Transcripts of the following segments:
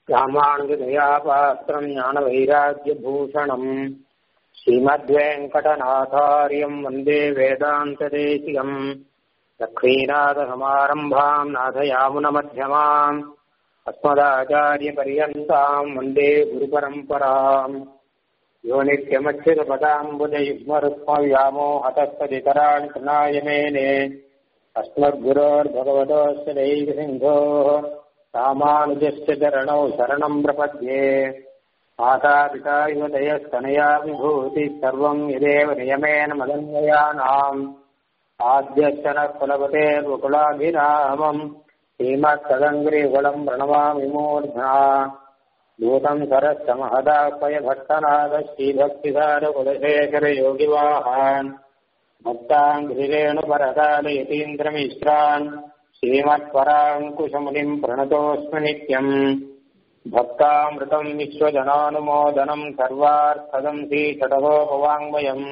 ராமானுஜதயாபாத்திரம் ஞானவைராக்கியபூஷணம் ஸ்ரீமத்வேங்கடநாதாரியம் வந்தே வேதாந்ததேசிகம் லக்ஷ்மீநாதசமாரம்பாம் நாதயாமுனமध्यமாம் अस्मदाचार्यपर्यन्ताम् वन्दे गुरुपरम्पराम् यो नित्यमच्युतपदाम्बुजयुग्मरुक्मव्यामो हतस्तदितराणि कृणाय मेने अस्मद्गुरोर्भगवतोऽस्य दैकसिन्धोः रामानुजस्य चरणौ शरणम् प्रपद्ये मातापिता युवतयस्तनया विभूतिः सर्वम् यदेव नियमेन मदन्वयानाम् आद्यश्च नः कुलपतेर्वकुलाभिरामम् श्रीमत्तदङ्ग्रिकुलम् प्रणमामि मूर्ध्ना दूतम् सरस्य महदापय भट्टनाथ श्रीभक्तिसारकुलशेखरयोगिवाहान् भक्ताङ्घ्रिरेणुपरकालयतीन्द्रमिश्रान् श्रीमत्पराङ्कुशमुनिम् प्रणतोऽस्मि नित्यम् भक्तामृतम् विश्वजनानुमोदनम् सर्वार्थदम् श्रीषडगोपवाङ्मयम्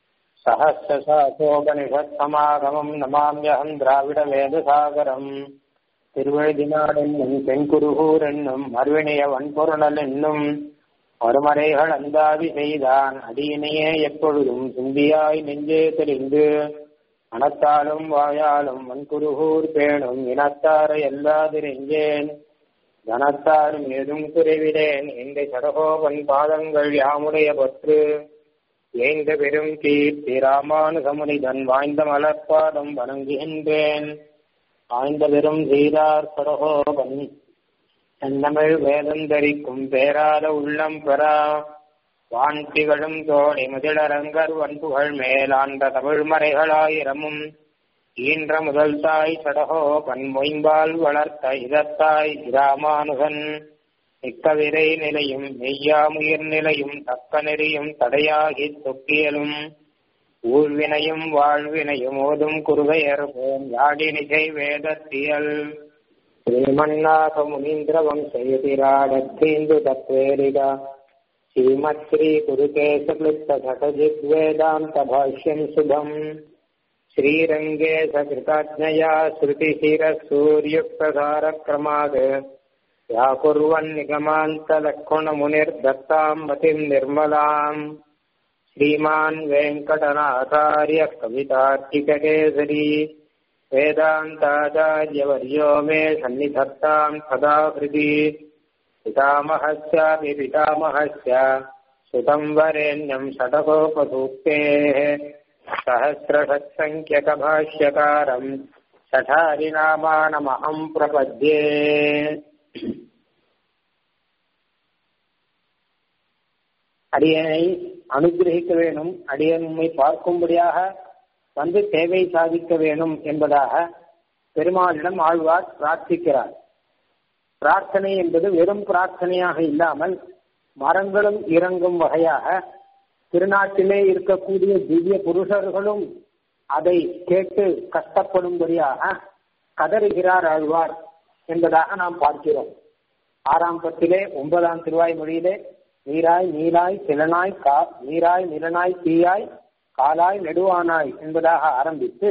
सहस्रशासोपनिषत्समागमम् नमाम्यहम् द्राविडवेदसागरम् திருவழுதினாடென்னும் தென்குருகூர் என்னும் அருவினைய வன்பொருணல் என்னும் மறுமறைகள் அந்தாதி செய்தான் அடியினையே எப்பொழுதும் சிந்தியாய் நெஞ்சே தெளிந்து மனத்தாலும் வாயாலும் வன்குருகூர் பேணும் இனத்தாரை எல்லாதிரெஞ்சேன் தனத்தாலும் ஏதும் குறைவிடேன் எந்த சடகோபன் பாதங்கள் யாமுடைய பற்று ஏந்த பெரும் கீர்த்தி ராமானுகமுனிதன் வாய்ந்த மலர்பாதம் வணங்குகின்றேன் ஆய்ந்த பெரும் சீரார் சடகோபன் செந்தமிழ் வேதந்தரிக்கும் பேராத உள்ளம் பெறா வான் திகழும் தோழி முதலரங்கர் வன்புகள் மேலாண்ட தமிழ் மறைகளாயிரமும் ஈன்ற முதல் தாய் சடகோபன் மொயம்பால் வளர்த்த இதத்தாய் இராமானுகன் மிக்கவிரை நிலையும் மெய்யாமுயிர் நிலையும் தக்க நெறியும் தடையாகி தொக்கியலும் ஊழ்வினையும் வாழ்வினையும் ஓதும் குருகையர் போம் யாடி நிகை வேதத்தியல் ஸ்ரீமன்னாக முனீந்திர வம்சயதிராடத்தீந்து தத்வேரிக ஸ்ரீமத் ஸ்ரீ குருகேசக்லிப்த சடஜித்வேதாந்த பாஷ்யம் சுபம் ஸ்ரீரங்கே சகிருதாஜ்ஞயா ஸ்ருதிசிர சூரியுக்ததாரக்ரமாத் व्याकुर्वन् निगमान्तलक्ष्मणमुनिर्दत्ताम् मतिम् निर्मलाम् श्रीमान् वेङ्कटनाथार्यः कवितार्किककेसरी वेदान्ताचार्यवर्यो मे सन्निधत्ताम् सदा हृदि पितामहस्यापि पितामहस्य सुतम् वरेण्यम् षटकोपसूक्तेः सहस्रषत्सङ्ख्यकभाष्यकारम् सठारिनामानमहम् प्रपद्ये அடியனை அனுகிரகிக்க வேணும் அடியன் உண்மை பார்க்கும்படியாக வந்து சேவை சாதிக்க வேணும் என்பதாக பெருமாளிடம் ஆழ்வார் பிரார்த்திக்கிறார் பிரார்த்தனை என்பது வெறும் பிரார்த்தனையாக இல்லாமல் மரங்களும் இறங்கும் வகையாக திருநாட்டிலே இருக்கக்கூடிய திவ்ய புருஷர்களும் அதை கேட்டு கஷ்டப்படும்படியாக கதறுகிறார் ஆழ்வார் என்பதாக நாம் பார்க்கிறோம் ஆறாம் பத்திலே ஒன்பதாம் திருவாய் மொழியிலே நீராய் நீலாய் சிலனாய் கா நீராய் நிலனாய் தீயாய் காலாய் நெடுவானாய் என்பதாக ஆரம்பித்து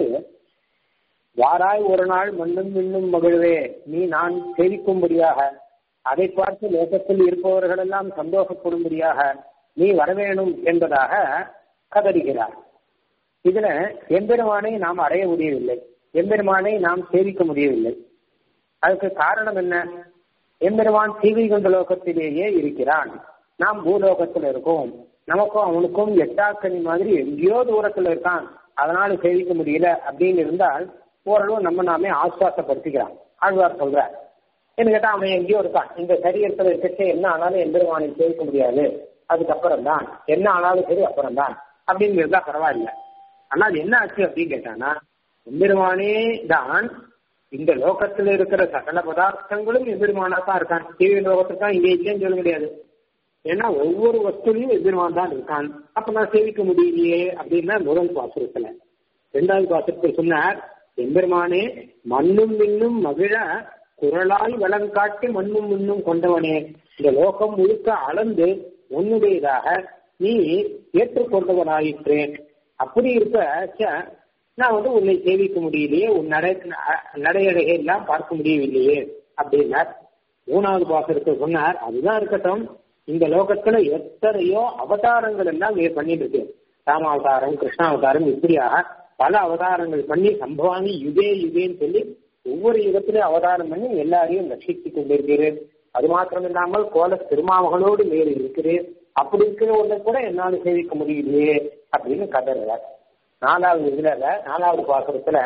வாராய் ஒரு நாள் மண்ணும் மின்னும் மகிழ்வே நீ நான் சேவிக்கும்படியாக அதை பார்த்து லோகத்தில் இருப்பவர்கள் எல்லாம் சந்தோஷப்படும்படியாக நீ வரவேணும் என்பதாக கதறுகிறார் இதுல எம்பெருமானை நாம் அடைய முடியவில்லை எம்பெருமானை நாம் சேவிக்க முடியவில்லை அதுக்கு காரணம் என்ன எம்பெருமான் சீவிகுண்ட லோகத்திலேயே இருக்கிறான் நாம் பூலோகத்துல இருக்கோம் நமக்கும் அவனுக்கும் எட்டாக்கனி மாதிரி எங்கேயோ தூரத்துல இருக்கான் அதனால சேவிக்க முடியல அப்படின்னு இருந்தால் ஓரளவு நம்ம நாமே ஆஸ்வாசப்படுத்திக்கிறான் ஆழ்வார் சொல்றார் என்ன கேட்டா அவன் எங்கேயோ இருக்கான் இந்த சரீரத்துல இருக்கச்சே என்ன ஆனாலும் எம்பெருமானை சேவிக்க முடியாது அதுக்கப்புறம் தான் என்ன ஆனாலும் சரி அப்புறம் தான் அப்படிங்கிறதா பரவாயில்ல ஆனால் என்ன ஆச்சு அப்படின்னு கேட்டானா எம்பெருமானே தான் இந்த லோகத்துல இருக்கிற சகல பதார்த்தங்களும் எம்பெருமானா தான் இருக்கான் டிவி லோகத்துக்கு தான் இங்கே இல்லைன்னு சொல்ல முடியாது ஏன்னா ஒவ்வொரு வஸ்துலையும் எதிர்வான் தான் இருக்கான் அப்ப நான் சேவிக்க முடியலையே அப்படின்னா முதல் பாசுரத்துல ரெண்டாவது பாசுரத்தில் சொன்னார் எம்பெருமானே மண்ணும் மின்னும் மகிழ குரலால் வளங்காட்டி மண்ணும் மின்னும் கொண்டவனே இந்த லோகம் முழுக்க அளந்து உன்னுடையதாக நீ ஏற்றுக்கொண்டவனாயிற்றேன் அப்படி இருக்க நான் வந்து உன்னை சேவிக்க முடியலையே உன் நடை நடையடையை எல்லாம் பார்க்க முடியவில்லையே அப்படின்னார் மூணாவது பாசத்தை சொன்னார் அதுதான் இருக்கட்டும் இந்த லோகத்துல எத்தனையோ அவதாரங்கள் எல்லாம் இங்க பண்ணிட்டு இருக்கு ராமாவதாரம் கிருஷ்ணாவதாரம் இப்படியாக பல அவதாரங்கள் பண்ணி சம்பவாமி யுகே யுகேன்னு சொல்லி ஒவ்வொரு யுகத்திலும் அவதாரம் பண்ணி எல்லாரையும் ரட்சித்து கொண்டிருக்கிறேன் அது மாத்திரம் இல்லாமல் கோல திருமாமகளோடு மேல் இருக்கிறேன் அப்படி இருக்கிற ஒண்ணு கூட என்னால சேவிக்க முடியலையே அப்படின்னு கதறார் நாலாவது இதுல நாலாவது பாசுரத்துல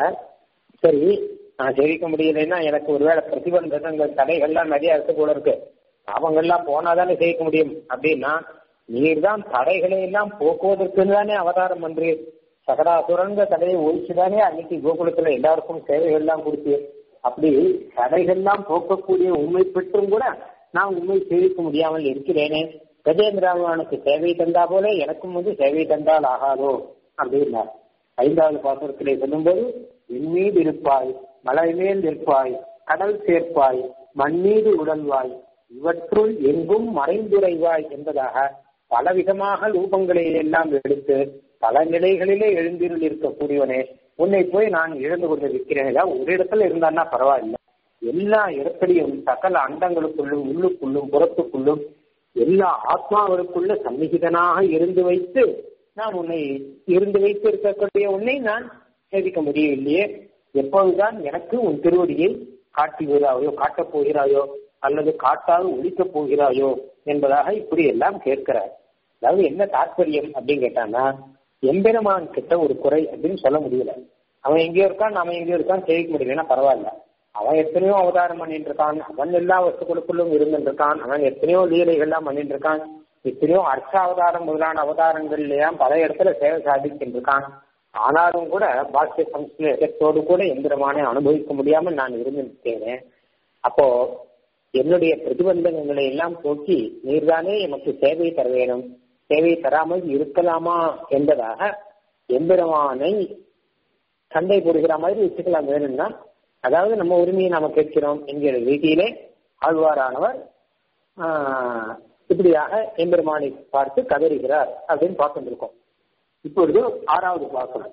சரி நான் சேவிக்க முடியலைன்னா எனக்கு ஒருவேளை பிரதிபந்தங்கள் தடைகள்லாம் நிறைய இருக்கு போல இருக்கு அவங்கெல்லாம் போனாதானே ஜெயிக்க முடியும் அப்படின்னா நீர் தான் தடைகளை எல்லாம் போக்குவதற்குன்னு தானே அவதாரம் பண்றீர் சகடாசுரங்க தடையை ஒழிச்சுதானே அன்னைக்கு கோகுலத்துல எல்லாருக்கும் சேவைகள் எல்லாம் கொடுத்து அப்படி தடைகள்லாம் போக்கக்கூடிய உண்மை பெற்றும் கூட நான் உண்மை சேவிக்க முடியாமல் இருக்கிறேனே கஜேந்திராவானுக்கு சேவை தந்தா போல எனக்கும் வந்து சேவை தந்தால் ஆகாதோ அப்படின்னார் ஐந்தாவது பாசுரத்திலே சொல்லும்போது விண்மீது இருப்பாய் மலை மேல் இருப்பாய் கடல் சேர்ப்பாய் மண்ணீது உடல்வாய் இவற்றுள் எங்கும் மறைந்துரைவாய் என்பதாக பலவிதமாக ரூபங்களை எல்லாம் எடுத்து பல நிலைகளிலே எழுந்திருள் இருக்கக்கூடியவனே உன்னை போய் நான் இழந்து கொண்டிருக்கிறேன் ஏதாவது ஒரு இடத்துல இருந்தான்னா பரவாயில்ல எல்லா இடத்துலையும் சகல அண்டங்களுக்குள்ளும் உள்ளுக்குள்ளும் புறத்துக்குள்ளும் எல்லா ஆத்மாவிற்குள்ள சந்நிகிதனாக இருந்து வைத்து நான் உன்னை இருந்து வைத்து இருக்கக்கூடிய உன்னை நான் சேவிக்க முடியவில்லையே எப்போதுதான் எனக்கு உன் திருவடியை காட்டி வருகிறாயோ காட்டப் போகிறாயோ அல்லது காட்டாது ஒழிக்கப் போகிறாயோ என்பதாக இப்படி எல்லாம் கேட்கிறார் அதாவது என்ன தாற்பயம் அப்படின்னு கேட்டான்னா எம்பெருமான் கிட்ட ஒரு குறை அப்படின்னு சொல்ல முடியல அவன் எங்கேயோ இருக்கான் நம்ம எங்கேயோ இருக்கான் சேவிக்க முடியலன்னா பரவாயில்ல அவன் எத்தனையோ அவதாரம் பண்ணிட்டு இருக்கான் அவன் எல்லா வஸ்துக்களுக்குள்ளும் இருந்துட்டு இருக்கான் அவன் எத்தனையோ லீலைகள்லாம் பண்ணிட்டு இருக்கான் எத்தனையோ அர்த்த அவதாரம் முதலான அவதாரங்கள்லயும் பல இடத்துல சேவை சாதிக்கிட்டு இருக்கான் ஆனாலும் கூட பாக்கிய சம்ஸ்கிருதத்தோடு கூட எந்திரமானே அனுபவிக்க முடியாமல் நான் இருந்திருக்கேன் அப்போ என்னுடைய பிரதிபந்தகங்களை எல்லாம் போக்கி நீர்தானே எமக்கு சேவை தர வேணும் சேவை தராமல் இருக்கலாமா என்பதாக எம்பெருமானை சண்டை போடுகிற மாதிரி வச்சுக்கலாம் வேணும்னா அதாவது நம்ம உரிமையை நாம கேட்கிறோம் என்கிற ரீதியிலே ஆழ்வாரானவர் இப்படியாக எம்பெருமானை பார்த்து கதறுகிறார் அப்படின்னு பார்த்துட்டு இருக்கோம் இப்பொழுது ஆறாவது பார்க்கணும்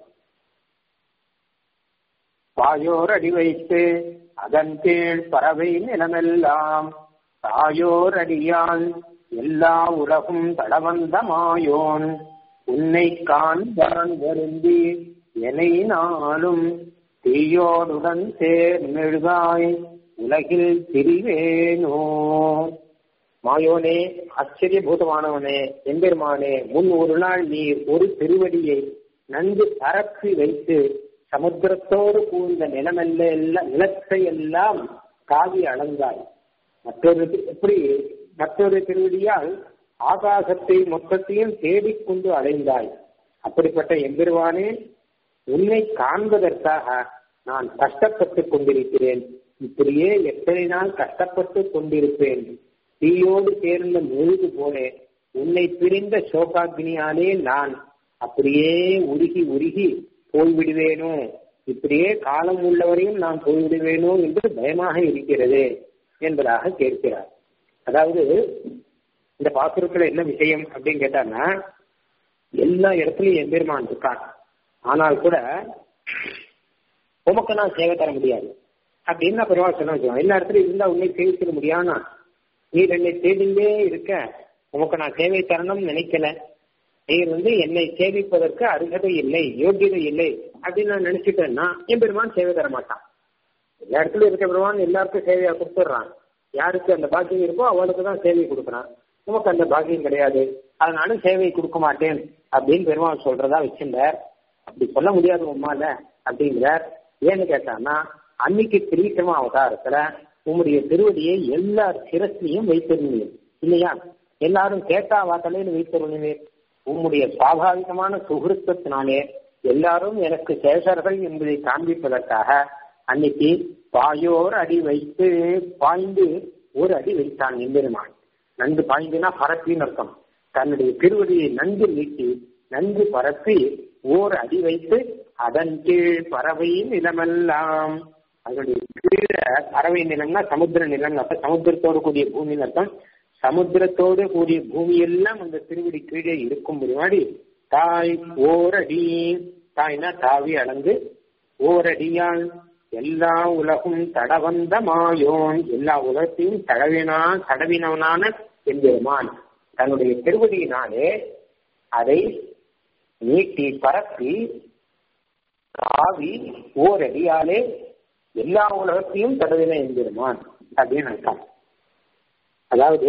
வாயோர் அடி வைத்து அதன் கீழ் பறவை நிலமெல்லாம் தாயோர் அடியால் எல்லா உலகும் தடவந்த மாயோன் உன்னை காண்பான் வருந்தி எனை நாளும் தீயோடுடன் சேர் மெழுகாய் உலகில் திரிவேனோ மாயோனே ஆச்சரியபூதமானவனே எம்பெருமானே முன் ஒரு நாள் நீர் ஒரு திருவடியை நன்கு பரப்பி வைத்து சமுத்திரத்தோடு கூர்ந்த நிலமெல்ல எல்லாம் நிலத்தை எல்லாம் காவி அளந்தாய் மற்றொரு எப்படி மற்றொரு திருவடியால் ஆகாசத்தை மொத்தத்தையும் தேடிக்கொண்டு அடைந்தாய் அப்படிப்பட்ட எம்பெருவானே உன்னை காண்பதற்காக நான் கஷ்டப்பட்டு கொண்டிருக்கிறேன் இப்படியே எத்தனை நாள் கஷ்டப்பட்டு கொண்டிருப்பேன் தீயோடு சேர்ந்த முழுது போல உன்னை பிரிந்த சோகாக்னியாலே நான் அப்படியே உருகி உருகி போய்விடுவேனோ இப்படியே காலம் உள்ளவரையும் நான் போய்விடுவேனோ என்று பயமாக இருக்கிறது என்பதாக கேட்கிறார் அதாவது இந்த பாசுரத்துல என்ன விஷயம் அப்படின்னு கேட்டான்னா எல்லா இடத்துலயும் எம்பெருமான் இருக்கான் ஆனால் கூட உமக்கு நான் சேவை தர முடியாது அப்படின்னு நான் பெருமாள் சொன்ன வச்சுக்கோங்க எல்லா இடத்துலயும் இருந்தா உன்னை சேவிச்சிட முடியாதுன்னா நீ என்னை தேடிண்டே இருக்க உமக்கு நான் சேவை தரணும்னு நினைக்கல நீர் வந்து என்னை சேவிப்பதற்கு அருகதை இல்லை யோகியதை இல்லை அப்படின்னு நான் நினைச்சிட்டேன்னா என் பெருமான் சேவை தர மாட்டான் எல்லா இடத்துலயும் இருக்க பெருமான் எல்லாருக்கும் சேவையா கொடுத்துட்றான் யாருக்கு அந்த பாக்கியம் இருக்கோ அவளுக்கு தான் சேவை கொடுக்குறான் உமக்கு அந்த பாக்கியம் கிடையாது அதனால சேவை கொடுக்க மாட்டேன் அப்படின்னு பெருமாள் சொல்றதா வச்சிருந்தார் அப்படி சொல்ல முடியாது உமால அப்படிங்கிறார் ஏன்னு கேட்டான்னா அன்னைக்கு திரீட்டமா அவதாரத்துல உங்களுடைய திருவடியை எல்லா சிரஸ்லையும் வைத்திருந்தீங்க இல்லையா எல்லாரும் கேட்டா வாத்தலையில் வைத்திருந்தீங்க உம்முடைய சுவாபாவிகமான சுகிருத்தத்தினாலே எல்லாரும் எனக்கு சேஷர்கள் என்பதை காண்பிப்பதற்காக அன்னைக்கு பாயோர் அடி வைத்து பாய்ந்து ஒரு அடி வைத்தான் எம்பெருமான் நன்கு பாய்ந்துனா பரப்பின்னு அர்த்தம் தன்னுடைய திருவடியை நன்கு நீட்டி நன்கு பரப்பி ஓர் அடி வைத்து அதன் கீழ் பறவை நிலமெல்லாம் அதனுடைய கீழே பறவை நிலம்னா சமுத்திர நிலம் அப்ப சமுத்திரத்தோடு கூடிய பூமின்னு அர்த்தம் சமுத்திரத்தோடு கூடிய பூமி எல்லாம் அந்த திருவடி கீழே இருக்கும் முன்னாடி தாய் ஓரடி தாய்னா தாவி அளந்து ஓரடியால் எல்லா உலகும் தடவந்த மாயோன் எல்லா உலகத்தையும் தடவினா தடவினவனான எம்பெருமான் தன்னுடைய திருவடியினாலே அதை நீட்டி பரப்பி காவி ஓரடியாலே எல்லா உலகத்தையும் தடவின எம்பெருமான் அப்படின்னு அர்த்தம் அதாவது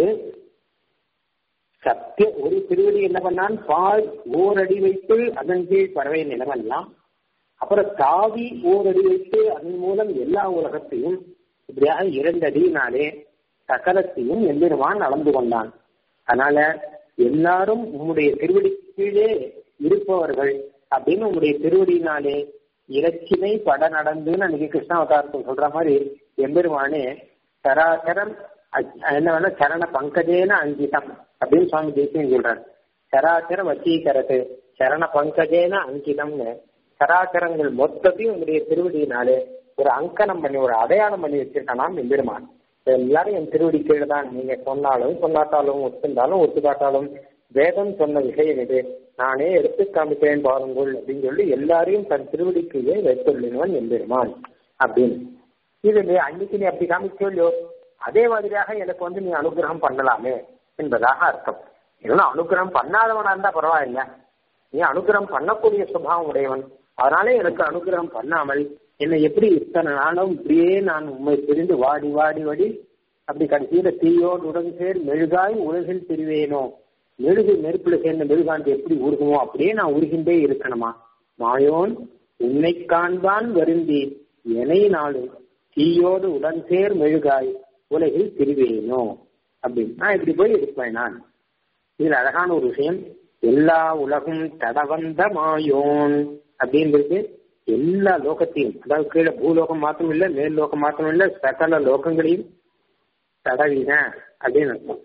சத்திய ஒரு திருவடி என்ன பண்ணான் பால் ஓரடி வைத்து அதன் கீழ் பறவை நிலமெல்லாம் அப்புறம் தாவி ஓரடி வைத்து அதன் மூலம் எல்லா உலகத்தையும் இப்படியாக இரண்டு அடியினாலே சகலத்தையும் எம்பெருமான் அளந்து கொண்டான் அதனால எல்லாரும் உம்முடைய திருவடி கீழே இருப்பவர்கள் அப்படின்னு உம்முடைய திருவடியினாலே இலச்சினை பட நடந்துன்னு அன்னைக்கு கிருஷ்ணாவதாரத்தில் சொல்ற மாதிரி எம்பெருமானே சராசரம் என்ன வேணா சரண பங்கஜேன அங்கிதம் அப்படின்னு சுவாமி தேசியம் சொல்றாரு சராசர வசீகரது சரண பங்கஜேன அங்கிதம்னு சராசரங்கள் மொத்தத்தையும் உங்களுடைய திருவடியினாலே ஒரு அங்கனம் பண்ணி ஒரு அடையாளம் பண்ணி வச்சிருக்கானாம் எம்பெருமான் எல்லாரும் என் திருவடி கீழே தான் நீங்க சொன்னாலும் சொல்லாட்டாலும் ஒத்துந்தாலும் ஒத்துக்காட்டாலும் வேதம் சொன்ன விஷயம் இது நானே எடுத்து காமிக்கிறேன் பாருங்கள் அப்படின்னு சொல்லி எல்லாரையும் தன் திருவடிக்கையே வைத்துள்ளவன் எம்பெருமான் அப்படின்னு இது நீ அன்னைக்கு நீ அப்படி காமிக்கலையோ அதே மாதிரியாக எனக்கு வந்து நீ அனுகிரகம் பண்ணலாமே என்பதாக அர்த்தம் ஏன்னா அனுகிரகம் பண்ணாதவனா இருந்தா பரவாயில்ல நீ அனுகிரகம் பண்ணக்கூடிய சுபாவம் உடையவன் அதனாலே எனக்கு அனுகிரகம் பண்ணாமல் என்னை எப்படி இத்தனை நாளும் இப்படியே நான் உண்மை தெரிந்து வாடி வாடி வாடி அப்படி கடைசியில தீயோடு உடன் சேர் மெழுகாய் உலகில் திரிவேனோ மெழுகு நெருப்புல சேர்ந்த மெழுகாண்டு எப்படி உருகுமோ அப்படியே நான் உருகின்றே இருக்கணுமா மாயோன் உன்னை காண்பான் வருந்தி எனை நாளும் தீயோடு உடன் சேர் மெழுகாய் உலகில் திரிவேனோ அப்படின்னு நான் இப்படி போய் இருப்பேன் நான் இதுல அழகான ஒரு விஷயம் எல்லா உலகும் தடவந்த மாயோன் அப்படின்றது எல்லா லோகத்தையும் அதாவது கீழே பூலோகம் மாத்திரம் இல்ல மேல் லோகம் மாத்திரம் இல்ல சகல லோகங்களையும் தடவின அப்படின்னு அர்த்தம்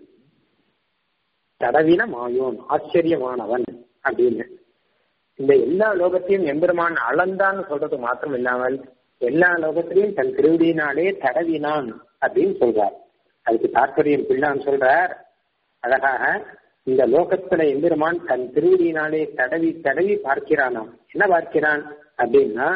தடவின மாயோன் ஆச்சரியமானவன் அப்படின்னு இந்த எல்லா லோகத்தையும் எம்பெருமான் அளந்தான்னு சொல்றது மாத்திரம் இல்லாமல் எல்லா லோகத்திலையும் தன் திருவடியினாலே தடவினான் அப்படின்னு சொல்றார் அதுக்கு தாற்பயம் பிள்ளான் சொல்றார் அழகாக இந்த லோகத்துல எம்பெருமான் தன் திருவடியினாலே தடவி தடவி பார்க்கிறானாம் என்ன பார்க்கிறான் அப்படின்னா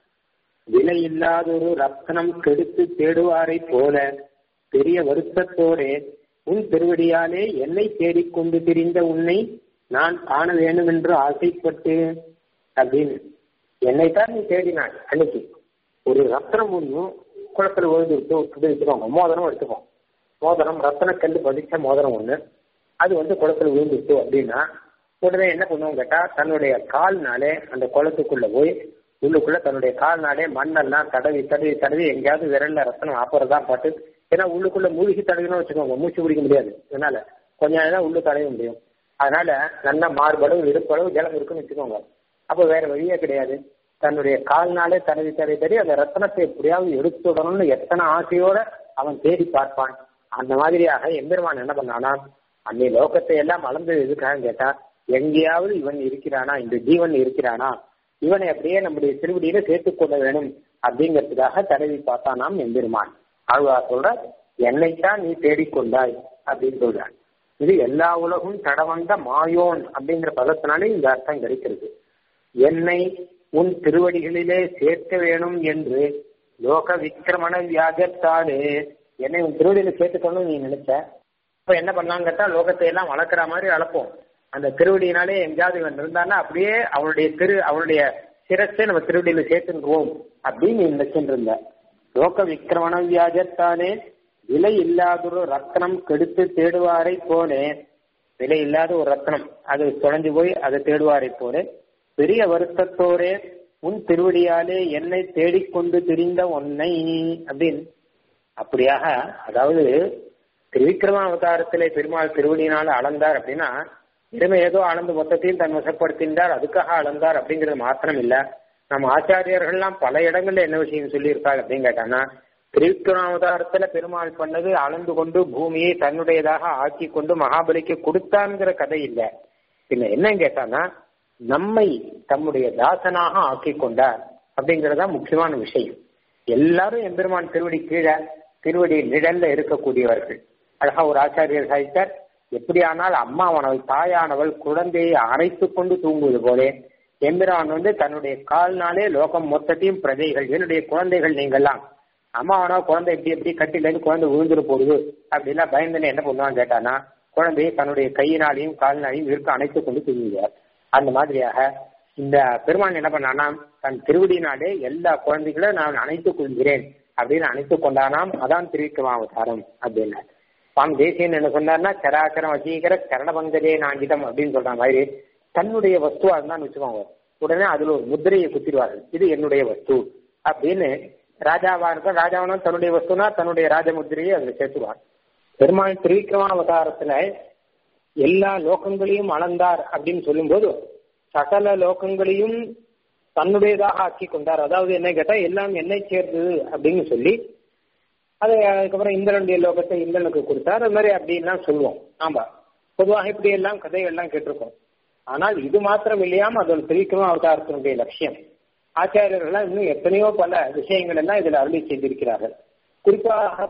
விலை இல்லாதொரு ரத்னம் கெடுத்து தேடுவாரை போல பெரிய வருத்தத்தோடே உன் திருவடியாலே என்னை தேடிக்கொண்டு திரிந்த உன்னை நான் காண வேண்டும் என்று ஆசைப்பட்டு அப்படின்னு என்னைத்தான் நீ தேடினாய் அன்னைக்கு ஒரு ரத்னம் ஒன்றும் குளத்துல விழுந்து விட்டு விட்டு வச்சுக்கோங்க மோதிரம் எடுத்துப்போம் மோதிரம் ரத்தனக்கல்லு பதிச்ச மோதிரம் ஒண்ணு அது வந்து குளத்துல விழுந்துட்டு அப்படின்னா உடனே என்ன பண்ணுவோம் கேட்டா தன்னுடைய கால்னாலே அந்த குளத்துக்குள்ள போய் உள்ளுக்குள்ள தன்னுடைய கால்னாலே மண்ணெல்லாம் தடவி தடவி தடவி எங்கேயாவது விரல்ல ரத்தனம் ஆப்புறதான் பாட்டு ஏன்னா உள்ளுக்குள்ள மூழ்கி தடவினு வச்சுக்கோங்க மூச்சு பிடிக்க முடியாது அதனால கொஞ்ச நேரம் தான் உள்ளு தடவ முடியும் அதனால நல்ல மார்பளவு இருப்பளவு ஜலம் இருக்குன்னு வச்சுக்கோங்க அப்போ வேற வழியே கிடையாது தன்னுடைய கால்னாலே தடவி தடவி தடவி அந்த ரத்தனத்தை எப்படியாவது எடுத்துடணும்னு எத்தனை ஆசையோட அவன் தேடி பார்ப்பான் அந்த மாதிரியாக எம்பெருமான் என்ன பண்ணானா அன்னை லோகத்தை எல்லாம் அளந்து எதுக்காக கேட்டா எங்கேயாவது இவன் இருக்கிறானா இந்த ஜீவன் இருக்கிறானா இவனை அப்படியே நம்முடைய திருவடியில சேர்த்துக் கொள்ள வேணும் அப்படிங்கிறதுக்காக தடவி பார்த்தானாம் எம்பெருமான் ஆழ்வா சொல்ற என்னைத்தான் நீ தேடிக்கொண்டாய் அப்படின்னு சொல்றான் இது எல்லா உலகும் தடவந்த மாயோன் அப்படிங்கிற பதத்தினாலே இந்த அர்த்தம் கிடைக்கிறது என்னை உன் திருவடிகளிலே சேர்க்க வேணும் என்று லோக விக்கிரமண வியாஜத்தாலே என்னை உன் திருவடியில சேர்த்துக்கணும்னு நீ நினைச்ச இப்ப என்ன பண்ணலான்னு கேட்டா லோகத்தை எல்லாம் வளர்க்குற மாதிரி வளர்ப்போம் அந்த திருவடியினாலே எங்கேயாவது இவன் இருந்தான்னா அப்படியே அவனுடைய திரு அவனுடைய சிரஸை நம்ம திருவடியில சேர்த்துருவோம் அப்படின்னு நீ நினைச்சுட்டு இருந்த லோக விக்கிரமண வியாஜத்தானே விலை இல்லாதொரு ரத்னம் கெடுத்து தேடுவாரை போலே விலை இல்லாத ஒரு ரத்னம் அது தொலைஞ்சு போய் அதை தேடுவாரை போலே பெரிய வருத்தத்தோரே உன் திருவடியாலே என்னை தேடிக்கொண்டு திரிந்த உன்னை அப்படின்னு அப்படியாக அதாவது திரிவிக்ரம அவதாரத்திலே பெருமாள் திருவடியினால அளந்தார் அப்படின்னா இனிமே ஏதோ அளந்து மொத்தத்தையும் தன் வசப்படுத்தின்றார் அதுக்காக அளந்தார் அப்படிங்கிறது மாத்திரம் இல்ல நம்ம ஆச்சாரியர்கள்லாம் பல இடங்கள்ல என்ன விஷயம் சொல்லியிருக்காங்க அப்படின்னு கேட்டாங்கன்னா திரிவிக்ரமாவதாரத்துல பெருமாள் பண்ணது அளந்து கொண்டு பூமியை தன்னுடையதாக ஆக்கி கொண்டு மகாபலிக்கு கொடுத்தாங்கிற கதை இல்ல பின்ன என்ன கேட்டானா நம்மை தம்முடைய தாசனாக ஆக்கி கொண்டார் அப்படிங்கறதா முக்கியமான விஷயம் எல்லாரும் எம்பெருமான் திருவடி கீழே திருவடி நிழல்ல இருக்கக்கூடியவர்கள் அழகா ஒரு ஆச்சாரியர் சாதித்தார் எப்படியானால் அம்மாவானவள் தாயானவள் குழந்தையை அணைத்து கொண்டு தூங்குவது போலே எம்பிரான் வந்து தன்னுடைய கால்னாலே லோகம் மொத்தத்தையும் பிரஜைகள் என்னுடைய குழந்தைகள் நீங்கள்லாம் அம்மா ஆனா குழந்தை எப்படி எப்படி கட்டிலேருந்து குழந்தை விழுந்துரு போடுது அப்படிலாம் பயந்துன்னு என்ன பண்ணுவான்னு கேட்டானா குழந்தையை தன்னுடைய கையினாலையும் காலினாலையும் இருக்க அணைத்து கொண்டு தூங்குவார் அந்த மாதிரியாக இந்த பெருமான் என்ன பண்ணானா தன் திருவடியினாலே எல்லா குழந்தைகளும் நான் அணைத்துக் கொள்கிறேன் அப்படின்னு அணைத்துக் கொண்டானாம் அதான் திருவிக்கிரமாவதாரம் அப்படின்னு சுவாமி தேசியன் என்ன சொன்னார்னா சராச்சரம் வசீகர சரணபங்கதே நாங்கிதம் அப்படின்னு சொல்ற மாதிரி தன்னுடைய வஸ்துவா இருந்தான்னு வச்சுக்கோங்க உடனே அதுல ஒரு முத்திரையை குத்திடுவார்கள் இது என்னுடைய வஸ்து அப்படின்னு ராஜாவா இருக்கும் ராஜாவனா தன்னுடைய வஸ்துனா தன்னுடைய ராஜமுத்திரையை அதுல சேர்த்துவார் பெருமாள் திருவிக்கிரமாவதாரத்துல எல்லா லோகங்களையும் அளந்தார் அப்படின்னு சொல்லும்போது சகல லோகங்களையும் தன்னுடையதாக ஆக்கி கொண்டார் அதாவது என்ன கேட்டா எல்லாம் என்னை சேர்ந்தது அப்படின்னு சொல்லி அது அதுக்கப்புறம் இந்திரனுடைய லோகத்தை இந்திரனுக்கு கொடுத்தார் அது மாதிரி அப்படின்லாம் சொல்லுவோம் ஆமா பொதுவாக இப்படி எல்லாம் கதைகள்லாம் கேட்டிருக்கோம் ஆனால் இது மாத்திரம் இல்லையாம அதோட திரிக்கணும் அவதாரத்தினுடைய லட்சியம் ஆச்சாரியர்கள்லாம் இன்னும் எத்தனையோ பல விஷயங்கள் எல்லாம் இதுல அருளி செய்திருக்கிறார்கள் குறிப்பாக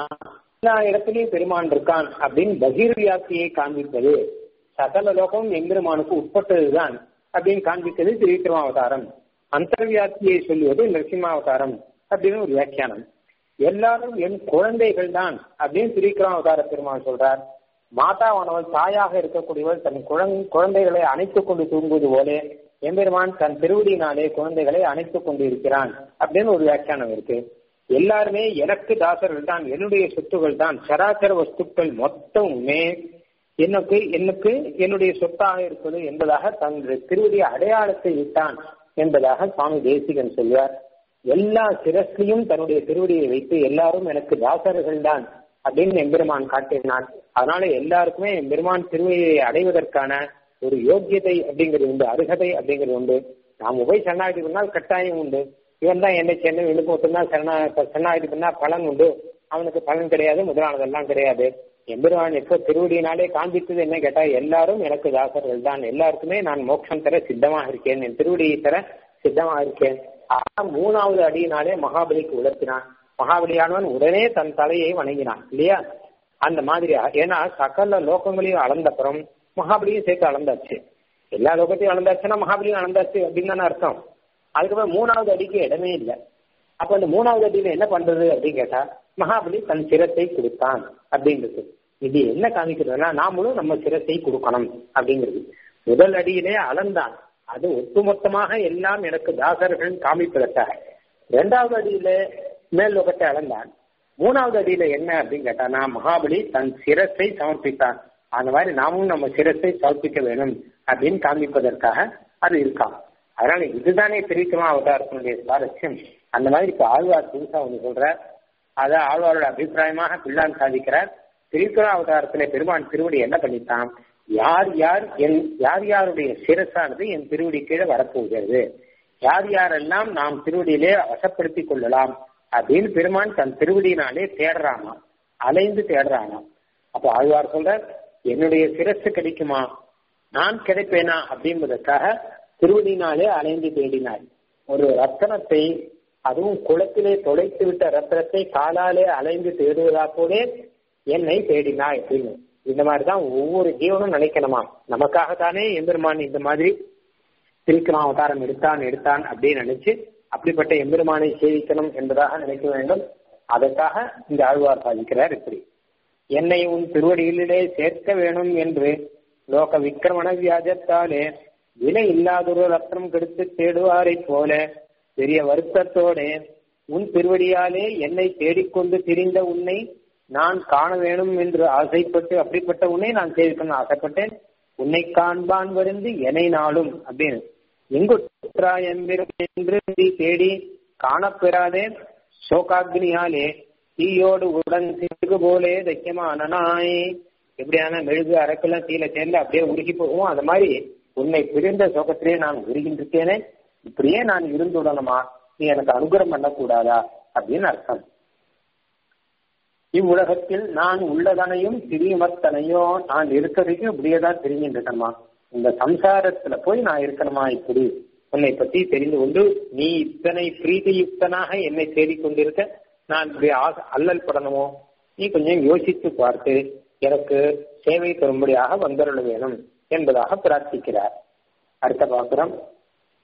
எல்லா இடத்துலயும் பெருமான் இருக்கான் அப்படின்னு பகீர்வியாப்தியை காண்பிப்பது சகல லோகம் எம்பெருமானுக்கு உட்பட்டதுதான் அப்படின்னு காண்பித்தது திரிவிக்ரமாவதாரம் அந்தர்வியாப்தியை சொல்லுவது நரசிம்மாவதாரம் அப்படின்னு ஒரு வியாக்கியானம் எல்லாரும் என் குழந்தைகள் தான் அப்படின்னு திரிவிக்ரமாவதார பெருமான் சொல்றார் மாதாவானவள் தாயாக இருக்கக்கூடியவள் தன் குழந்தைகளை அணைத்துக் கொண்டு தூங்குவது போல எம்பெருமான் தன் திருவடியினாலே குழந்தைகளை அணைத்துக் கொண்டு இருக்கிறான் அப்படின்னு ஒரு வியாக்கியானம் இருக்கு எல்லாருமே எனக்கு தாசர்கள் தான் என்னுடைய சொத்துகள் தான் சராசர வஸ்துக்கள் மொத்தமுமே எனக்கு எனக்கு என்னுடைய சொத்தாக இருப்பது என்பதாக தன்னுடைய திருவடிய அடையாளத்தை விட்டான் என்பதாக சுவாமி தேசிகன் சொல்வார் எல்லா சிரஸ்லையும் தன்னுடைய திருவடியை வைத்து எல்லாரும் எனக்கு தாசர்கள் தான் அப்படின்னு எம்பெருமான் காட்டினான் அதனால எல்லாருக்குமே எம்பெருமான் திருவடியை அடைவதற்கான ஒரு யோக்கியதை அப்படிங்கிறது உண்டு அருகதை அப்படிங்கிறது உண்டு நாம் போய் சரணாகதி பண்ணால் கட்டாயம் உண்டு இவன் தான் என்னை சேர்ந்து இவனுக்கு மட்டும்தான் சரணா சரணாகதி பண்ணா பலன் உண்டு அவனுக்கு பலன் கிடையாது முதலானதெல்லாம் கிடையாது எம்பெருமான் எப்போ திருவடியினாலே காண்பித்தது என்ன கேட்டா எல்லாரும் எனக்கு தாசர்கள் தான் எல்லாருக்குமே நான் மோட்சம் தர சித்தமாக இருக்கேன் என் திருவடியை தர சித்தமாக இருக்கேன் ஆனா மூணாவது அடியினாலே மகாபலிக்கு உலர்த்தினான் மகாபலியானவன் உடனே தன் தலையை வணங்கினான் இல்லையா அந்த மாதிரியா ஏன்னா சகல லோகங்களையும் அளந்தப்புறம் மகாபலியும் சேர்த்து அளந்தாச்சு எல்லா லோகத்தையும் அளந்தாச்சுன்னா மகாபலியும் அளந்தாச்சு அப்படின்னு தானே அர்த்தம் அதுக்கப்புறம் மூணாவது அடிக்கு இடமே இல்லை அப்ப அந்த மூணாவது அடியில என்ன பண்றது அப்படின்னு கேட்டா மகாபலி தன் சிரத்தை கொடுத்தான் அப்படிங்கிறது இது என்ன காமிக்கிறதுனா நாமளும் நம்ம சிரத்தை கொடுக்கணும் அப்படிங்கிறது முதல் அடியிலே அளந்தான் அது ஒட்டுமொத்தமாக எல்லாம் எனக்கு தாசர்கள் காமிப்பதற்காக இரண்டாவது அடியில மேல் லோகத்தை அளந்தான் மூணாவது அடியில என்ன அப்படின்னு கேட்டானா மகாபலி தன் சிரத்தை சமர்ப்பித்தான் அந்த மாதிரி நாமும் நம்ம சிரத்தை சமர்ப்பிக்க வேணும் அப்படின்னு காண்பிப்பதற்காக அது இருக்கான் அதனால இதுதானே திரிக்கமா அவதாரத்தினுடைய சுவாரஸ்யம் அந்த மாதிரி இப்ப ஆழ்வார் புதுசா ஒன்று சொல்ற அதை ஆழ்வாரோட அபிப்பிராயமாக பிள்ளான் சாதிக்கிறார் திரிக்குறா அவதாரத்துல பெருமான் திருவடி என்ன பண்ணித்தான் யார் யார் என் யார் யாருடைய சிரசானது என் திருவடி கீழே வரப்போகிறது யார் யாரெல்லாம் நாம் திருவடியிலே வசப்படுத்தி கொள்ளலாம் அப்படின்னு பெருமான் தன் திருவடியினாலே தேடுறானா அலைந்து தேடுறானா அப்போ ஆழ்வார் சொல்ற என்னுடைய சிரசு கிடைக்குமா நான் கிடைப்பேனா அப்படின்பதற்காக திருவடியினாலே அலைந்து தேடினார் ஒரு ரத்தனத்தை அதுவும் குளத்திலே தொலைத்து விட்ட ரத்தனத்தை காலாலே அலைந்து தேடுவதா போலே என்னை தேடினாய் அப்படின்னு இந்த மாதிரிதான் ஒவ்வொரு ஜீவனும் நினைக்கணுமா நமக்காகத்தானே எம்பெருமான் இந்த மாதிரி திருக்கலாம் அவதாரம் எடுத்தான் எடுத்தான் அப்படின்னு நினைச்சு அப்படிப்பட்ட எம்பெருமானை சேவிக்கணும் என்பதாக நினைக்க வேண்டும் அதற்காக இந்த ஆழ்வார் சாதிக்கிறார் இப்படி என்னை உன் திருவடிகளிலே சேர்க்க வேணும் என்று லோக விக்கிரமண வியாஜத்தாலே விலை இல்லாதொரு ரத்னம் கெடுத்து தேடுவாரை போல பெரிய வருத்தத்தோட உன் திருவடியாலே என்னை தேடிக்கொண்டு திரிந்த உன்னை நான் காண வேணும் என்று ஆசைப்பட்டு அப்படிப்பட்ட உன்னை நான் சேவிக்கணும்னு ஆசைப்பட்டேன் உன்னை காண்பான் வருந்து என்னை நாளும் அப்படின்னு எங்குற்றாய் என்று தேடி காணப்பெறாதே சோகாக்னியாலே தீயோடு உடன் சிறு போலே தைக்கமான நாய் எப்படியான மெழுகு அரக்கெல்லாம் தீல சேர்ந்து அப்படியே உருகி போகும் அந்த மாதிரி உன்னை பிரிந்த சோகத்திலே நான் உருகின்றிருக்கேனே இப்படியே நான் இருந்துடணுமா நீ எனக்கு அனுகிரம் பண்ணக்கூடாதா அப்படின்னு அர்த்தம் இவ்வுலகத்தில் நான் உள்ளதனையும் திரியுமத்தனையோ நான் இருக்கிறதுக்கும் இப்படியே தான் தெரிஞ்சுட்டு இருக்கணுமா இந்த சம்சாரத்துல போய் நான் இருக்கணுமா இப்படி உன்னை பத்தி தெரிந்து கொண்டு நீ இத்தனை பிரீதியுக்தனாக என்னை தேடிக்கொண்டிருக்க நான் இப்படி அல்லல் படணுமோ நீ கொஞ்சம் யோசித்து பார்த்து எனக்கு சேவை தரும்படியாக வந்தருள வேணும் என்பதாக பிரார்த்திக்கிறார் அடுத்த பாசுரம்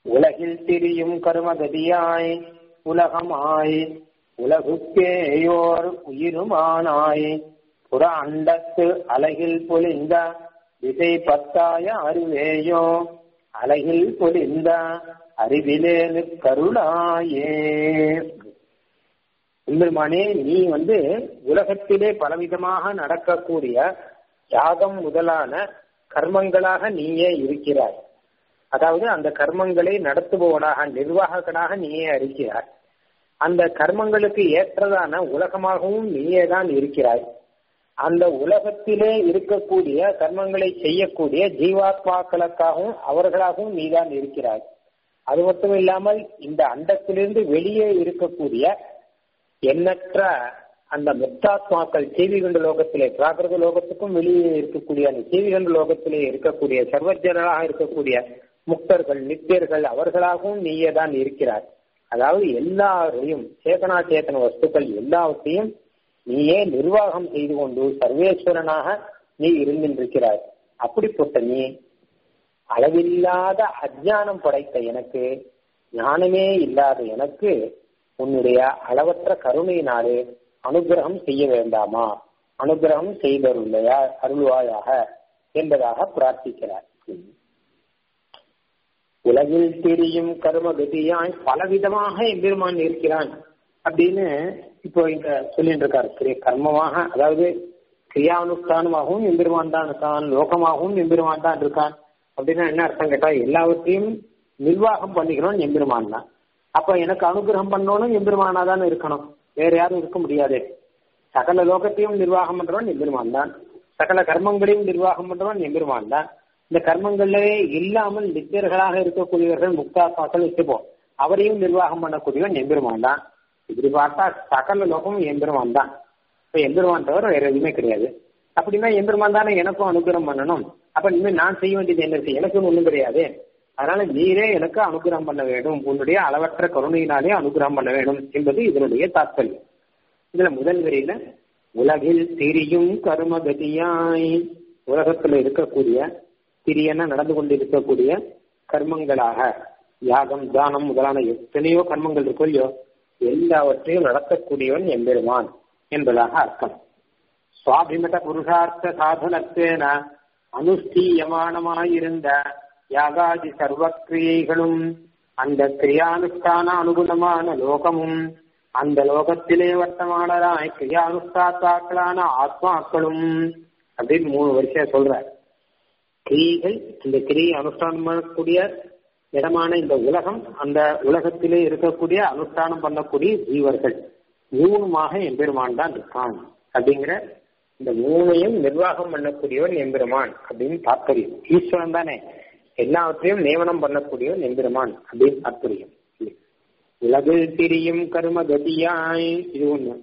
உலகில் திரியும் கருமகதியாய் உலகமாய் உலகுக்கேயோர் உயிருமானாய் புற அண்டத்து அலகில் பொலிந்த திசை பத்தாய அறிவேயோ அலகில் பொலிந்த அறிவிலேனு கருளாயே எம்பெருமானே நீ வந்து உலகத்திலே பலவிதமாக நடக்கக்கூடிய யாகம் முதலான கர்மங்களாக நீயே இருக்கிறாய் அதாவது அந்த கர்மங்களை நடத்துபவனாக நிர்வாககனாக நீயே இருக்கிறாய் அந்த கர்மங்களுக்கு ஏற்றதான உலகமாகவும் நீயே தான் இருக்கிறாய் அந்த உலகத்திலே இருக்கக்கூடிய கர்மங்களை செய்யக்கூடிய ஜீவாத்மாக்களுக்காகவும் அவர்களாகவும் நீதான் இருக்கிறாய் அது மட்டும் இல்லாமல் இந்த அண்டத்திலிருந்து வெளியே இருக்கக்கூடிய எண்ணற்ற அந்த முக்தாத்மாக்கள் ஜீவிகண்ட லோகத்திலே பிராகிருத லோகத்துக்கும் வெளியே இருக்கக்கூடிய அந்த ஜீவிகண்ட லோகத்திலே இருக்கக்கூடிய சர்வஜனராக இருக்கக்கூடிய முக்தர்கள் நித்தியர்கள் அவர்களாகவும் நீயே தான் இருக்கிறார் அதாவது எல்லாரையும் சேதனா சேத்தன வஸ்துக்கள் எல்லாவற்றையும் நீயே நிர்வாகம் செய்து கொண்டு சர்வேஸ்வரனாக நீ இருந்திருக்கிறாய் அப்படிப்பட்ட நீ அளவில்லாத அஜானம் படைத்த எனக்கு ஞானமே இல்லாத எனக்கு உன்னுடைய அளவற்ற கருணையினாலே அனுகிரகம் செய்ய வேண்டாமா அனுகிரகம் செய்தருள்ளையா அருள்வாயாக என்பதாக பிரார்த்திக்கிறார் உலகில் தெரியும் கர்மகதியாய் பலவிதமாக எம்பெருமான் இருக்கிறான் அப்படின்னு இப்போ இங்க சொல்லிட்டு இருக்காரு கர்மமாக அதாவது கிரியானுஷ்டானமாகவும் எம்பெருமான் தான் இருக்கான் லோகமாகவும் எம்பெருமான் தான் இருக்கான் அப்படின்னா என்ன அர்த்தம் கேட்டா எல்லாவற்றையும் நிர்வாகம் பண்ணிக்கணும் எம்பெருமான் தான் அப்ப எனக்கு அனுகிரகம் பண்ணணும் எம்பெருமானா தான் இருக்கணும் வேற யாரும் இருக்க முடியாது சகல லோகத்தையும் நிர்வாகம் பண்றவன் எம்பெருமான் தான் சகல கர்மங்களையும் நிர்வாகம் பண்றவன் எம்பெருமான் தான் இந்த கர்மங்களே இல்லாமல் நித்தியர்களாக இருக்கக்கூடியவர்கள் முக்தாத்மாக்கள் வச்சுப்போம் அவரையும் நிர்வாகம் பண்ணக்கூடியவன் எம்பெருமான் தான் இப்படி பார்த்தா சகல லோகமும் எம்பெருமான் தான் இப்ப எம்பெருமான் தவிர வேற எதுவுமே கிடையாது அப்படின்னா எம்பெருமான் தானே எனக்கும் அனுகிரகம் பண்ணணும் அப்ப இனிமேல் நான் செய்ய வேண்டியது என்ன இருக்கு எனக்கும் ஒண்ணும் கிடையாது அதனால நீரே எனக்கு அனுகிரகம் பண்ண வேண்டும் உன்னுடைய அளவற்ற கருணையினாலே அனுகிரகம் பண்ண வேண்டும் என்பது இதனுடைய தாத்பரியம் இதுல முதல் வரியில உலகில் திரியும் கர்மகதியாய் உலகத்துல இருக்கக்கூடிய திரியன நடந்து கொண்டிருக்கக்கூடிய கர்மங்களாக யாகம் தானம் முதலான எத்தனையோ கர்மங்கள் இருக்கோ இல்லையோ எல்லாவற்றையும் நடத்தக்கூடியவன் எம்பெருமான் என்பதாக அர்த்தம் சுவாபிமத புருஷார்த்த சாதனத்தேன அனுஷ்டீயமானமாயிருந்த யாகாதி சர்வக்கிரியைகளும் அந்த கிரியானுஷ்டான அனுகுணமான லோகமும் அந்த லோகத்திலே வர்த்தமானதாய் கிரியானுஷ்டாத்தாக்களான ஆத்மாக்களும் அப்படின்னு மூணு வருஷம் சொல்ற கிரியைகள் இந்த கிரியை அனுஷ்டானம் பண்ணக்கூடிய இடமான இந்த உலகம் அந்த உலகத்திலே இருக்கக்கூடிய அனுஷ்டானம் பண்ணக்கூடிய ஜீவர்கள் மூணுமாக எம்பெருமான் தான் இருக்கான் அப்படிங்கிற இந்த மூணையும் நிர்வாகம் பண்ணக்கூடியவன் எம்பெருமான் அப்படின்னு தாற்பயம் ஈஸ்வரன் தானே எல்லாவற்றையும் நியமனம் பண்ணக்கூடியவன் எம்பெருமான் அப்படின்னு தாற்பயம் உலகில் திரியும் கர்ம கதியாய் இது ஒண்ணு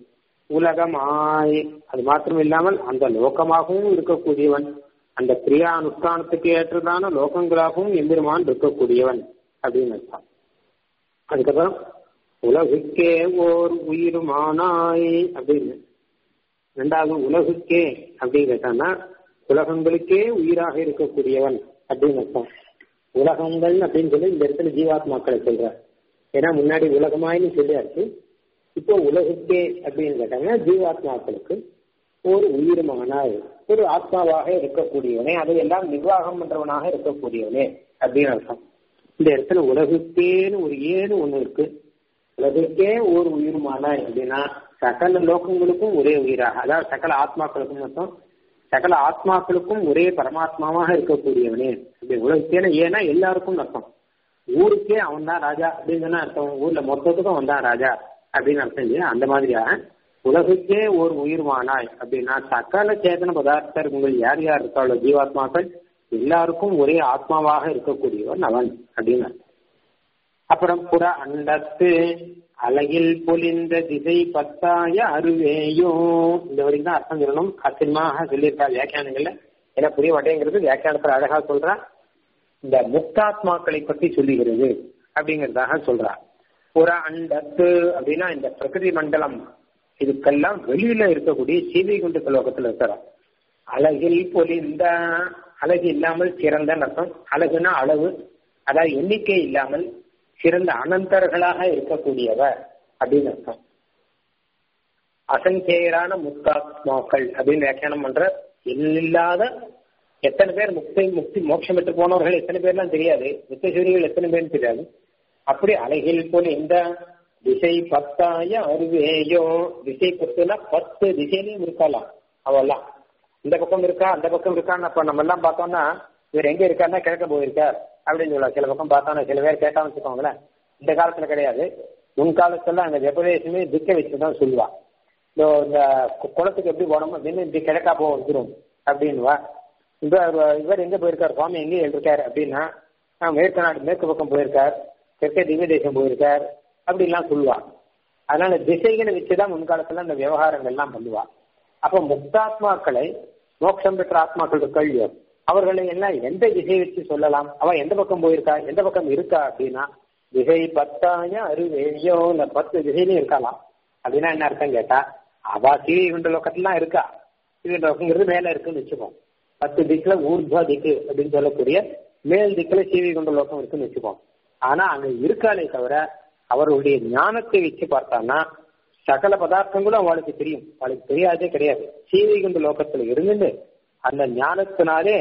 உலகமாய் அது மாத்திரம் இல்லாமல் அந்த லோகமாகவும் இருக்கக்கூடியவன் அந்த கிரியா அனுஷ்டானத்துக்கு ஏற்றதான லோகங்களாகவும் எம்பெருமான் இருக்கக்கூடியவன் அப்படின்னு அர்த்தம் அதுக்கப்புறம் உலகுக்கே ஓர் உயிருமானாய் அப்படின்னு ரெண்டாவது உலகுக்கே அப்படின்னு கேட்டான்னா உலகங்களுக்கே உயிராக இருக்கக்கூடியவன் அப்படின்னு அர்த்தம் உலகங்கள் அப்படின்னு சொல்லி இந்த இடத்துல ஜீவாத்மாக்களை சொல்ற ஏன்னா முன்னாடி உலகமாயின்னு சொல்லியாச்சு இப்போ உலகுக்கே அப்படின்னு கேட்டாங்கன்னா ஜீவாத்மாக்களுக்கு ஒரு உயிருமானாய் ஒரு ஆத்மாவாக இருக்கக்கூடியவனே அதையெல்லாம் நிர்வாகம் பண்றவனாக இருக்கக்கூடியவனே அப்படின்னு அர்த்தம் இந்த இடத்துல உலகுக்கேன்னு ஒரு ஏழு ஒண்ணு இருக்கு உலகுக்கே ஒரு உயிருமானாய் அப்படின்னா சகல லோகங்களுக்கும் ஒரே உயிராக அதாவது சகல ஆத்மாக்களுக்கும் மொத்தம் சகல ஆத்மாக்களுக்கும் ஒரே பரமாத்மாவாக இருக்கக்கூடியவனே அப்படி உலகத்தேன ஏன்னா எல்லாருக்கும் அர்த்தம் ஊருக்கே அவன் தான் ராஜா அப்படின்னு சொன்னா அர்த்தம் ஊர்ல மொத்தத்துக்கும் அவன் தான் ராஜா அப்படின்னு அர்த்தம் இல்லையா அந்த மாதிரியாக உலகுக்கே ஒரு உயிர்மானாய் அப்படின்னா சகல சேதன பதார்த்தங்கள் யார் யார் இருக்காளோ ஜீவாத்மாக்கள் எல்லாருக்கும் ஒரே ஆத்மாவாக இருக்கக்கூடியவன் அவன் அப்படின்னு அப்புறம் புற அண்டத்து அழகில் பொலிந்த திசை பத்தாய அருவேயோ இந்த வரைக்கும் தான் அர்த்தம் சொல்லணும் அசிரமாக சொல்லியிருக்கா வியாக்கியானங்கள்ல ஏன்னா புரிய மாட்டேங்கிறது வியாக்கியானத்துல அழகா சொல்றா இந்த முக்தாத்மாக்களை பற்றி சொல்லுகிறது அப்படிங்கறதாக சொல்றா புற அண்டத்து அப்படின்னா இந்த பிரகிருதி மண்டலம் இதுக்கெல்லாம் வெளியில இருக்கக்கூடிய சீதை குண்டு லோகத்துல இருக்கிற அழகில் பொலிந்த அழகு இல்லாமல் சிறந்த அர்த்தம் அழகுனா அளவு அதாவது எண்ணிக்கை இல்லாமல் சிறந்த அனந்தர்களாக இருக்கக்கூடியவர் அப்படின்னு அர்த்தம் அசங்கேயரான முக்தாத்மாக்கள் அப்படின்னு வியாக்கியானம் பண்ற இல்லாத எத்தனை பேர் முக்தி முக்தி மோட்சம் பெற்று போனவர்கள் எத்தனை பேர்லாம் தெரியாது நித்தியசூரிகள் எத்தனை பேர்னு தெரியாது அப்படி அலைகள் போல இந்த திசை பத்தாய அருவேயோ திசை பத்துனா பத்து திசையிலையும் இருக்கலாம் அவெல்லாம் இந்த பக்கம் இருக்கா அந்த பக்கம் இருக்கான்னு அப்ப நம்ம எல்லாம் பார்த்தோம்னா இவர் எங்க இருக்காருன்னா கிழக்க போயிருக்கார் அப்படின்னு சொல்லலாம் சில பக்கம் பார்த்தோம்னா சில பேர் கேட்டா வச்சுக்கோங்களேன் இந்த காலத்துல கிடையாது முன் காலத்துல அந்த வெப்பதேசமே திக்க வச்சுதான் சொல்லுவா இந்த குளத்துக்கு எப்படி போனோம் அப்படின்னு இப்படி கிழக்கா போக வந்துடும் அப்படின்வா இவர் இவர் எங்க போயிருக்கார் சுவாமி எங்க இருக்காரு அப்படின்னா மேற்கு நாடு மேற்கு பக்கம் போயிருக்கார் தெற்கே திவ்ய தேசம் போயிருக்கார் அப்படிலாம் சொல்லுவா அதனால திசைகளை வச்சுதான் முன்காலத்துல அந்த விவகாரங்கள் எல்லாம் பண்ணுவா அப்ப முக்தாத்மாக்களை மோட்சம் பெற்ற ஆத்மாக்கள் கல்வியோ அவர்களை எல்லாம் எந்த திசையை வச்சு சொல்லலாம் அவ எந்த பக்கம் போயிருக்கா எந்த பக்கம் இருக்கா அப்படின்னா திசை பத்தாய அருவேயோ இல்ல பத்து திசையிலையும் இருக்கலாம் அப்படின்னா என்ன அர்த்தம் கேட்டா அவா சீவி குண்ட லோக்கத்துலாம் இருக்கா சீவி லோக்கங்கிறது மேல இருக்குன்னு வச்சுப்போம் பத்து திக்குல ஊர்துவா திக்கு அப்படின்னு சொல்லக்கூடிய மேல் திக்குல சீவி குண்ட லோகம் இருக்குன்னு வச்சுப்போம் ஆனா அங்க இருக்காளே தவிர அவருடைய ஞானத்தை வச்சு பார்த்தான்னா சகல பதார்த்தங்களும் அவளுக்கு தெரியும் அவளுக்கு தெரியாதே கிடையாது சீவைகுண்ட லோகத்துல இருந்துட்டு அந்த ஞானத்தினாலே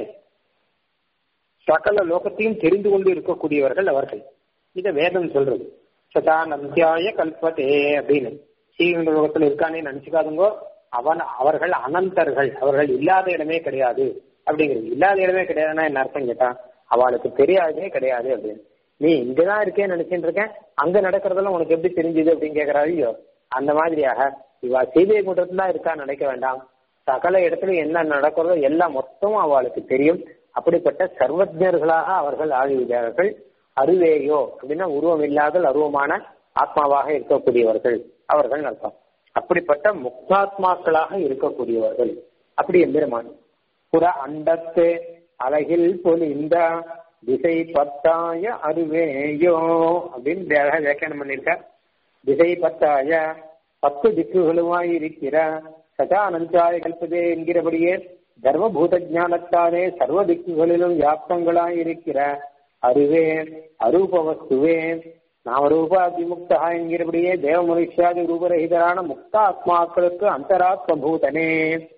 சகல லோகத்தையும் தெரிந்து கொண்டு இருக்கக்கூடியவர்கள் அவர்கள் இத வேதம் சொல்றது சதா நந்தியாய கல்பதே அப்படின்னு சீவைகுண்ட லோகத்துல இருக்கானே நினைச்சுக்காதுங்கோ அவன் அவர்கள் அனந்தர்கள் அவர்கள் இல்லாத இடமே கிடையாது அப்படிங்கிறது இல்லாத இடமே கிடையாதுன்னா என்ன அர்த்தம் கேட்டா அவளுக்கு தெரியாதே கிடையாது அப்படின்னு நீ இங்கதான் இருக்கேன்னு நினைச்சிட்டு இருக்கேன் அங்க நடக்கிறதெல்லாம் உனக்கு எப்படி தெரிஞ்சது அப்படின்னு கேக்குறாரு ஐயோ அந்த மாதிரியாக இவ சீதை கூட்டத்துல தான் இருக்கா நினைக்க வேண்டாம் சகல இடத்துல என்ன நடக்கிறதோ எல்லாம் மொத்தமும் அவளுக்கு தெரியும் அப்படிப்பட்ட சர்வஜர்களாக அவர்கள் ஆகிவிட்டார்கள் அருவேயோ அப்படின்னா உருவம் இல்லாத அருவமான ஆத்மாவாக இருக்கக்கூடியவர்கள் அவர்கள் அர்த்தம் அப்படிப்பட்ட முக்தாத்மாக்களாக இருக்கக்கூடியவர்கள் அப்படி எம்பெருமான் புற அண்டத்து அழகில் பொலிந்த திசை பத்தாய அருவேயோ அப்படின்னு அழகா வியாக்கியானம் பண்ணிருக்க திசை பத்தாய பத்து திக்குகளுமாய் இருக்கிற சதானந்தாய கல்பதே என்கிறபடியே தர்மபூத ஞானத்தாலே சர்வ திக்குகளிலும் வியாப்தங்களாய் இருக்கிற அருவே அரூப வஸ்துவே நாமரூபாதிமுக்தா என்கிறபடியே தேவ மனுஷாதி ரூபரகிதரான முக்த ஆத்மாக்களுக்கு அந்தராத்ம பூதனே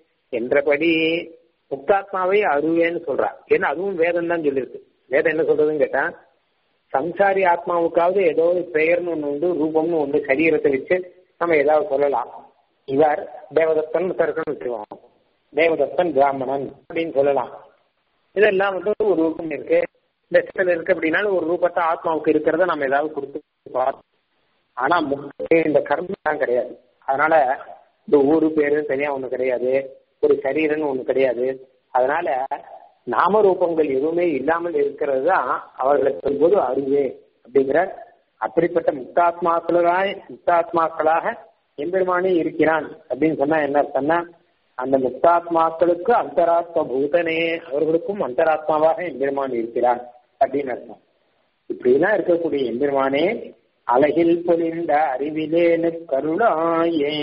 என்றபடி முக்தாத்மாவை அருவேன்னு சொல்றா ஏன்னா அதுவும் வேதம் தான் சொல்லியிருக்கு வேதம் என்ன சொல்றதுன்னு கேட்டா சம்சாரி ஆத்மாவுக்காவது ஏதோ ஒரு பெயர்னு ஒன்று உண்டு ரூபம்னு ஒன்று சரீரத்தை வச்சு நம்ம ஏதாவது சொல்லலாம் இவர் தேவதத்தன் தர்க்கன் வச்சுருவோம் தேவதத்தன் பிராமணன் அப்படின்னு சொல்லலாம் இதெல்லாம் வந்து ஒரு ரூபம் இருக்கு இந்த இடத்துல இருக்கு அப்படின்னாலும் ஒரு ரூபத்தை ஆத்மாவுக்கு இருக்கிறத நம்ம ஏதாவது கொடுத்து பார்த்தோம் ஆனா இந்த கர்மம் தான் கிடையாது அதனால இந்த ஊரு பேரு தனியா ஒண்ணு கிடையாது ஒரு சரீரம்னு ஒண்ணு கிடையாது அதனால நாமரூபங்கள் எதுவுமே இல்லாமல் இருக்கிறது தான் அவர்களுக்கு சொல்வது அறிவே அப்படிங்கிற அப்படிப்பட்ட முக்தாத்மாக்களாய் முக்தாத்மாக்களாக எம்பெருமானே இருக்கிறான் அப்படின்னு சொன்னா என்ன சொன்னா அந்த முக்தாத்மாக்களுக்கு அந்தராத்ம பூதனே அவர்களுக்கும் அந்தராத்மாவாக எம்பெருமான் இருக்கிறான் அப்படின்னு அர்த்தம் இப்படிலாம் இருக்கக்கூடிய எம்பெருமானே அழகில் பொலிந்த அறிவிலேனு கருளாயே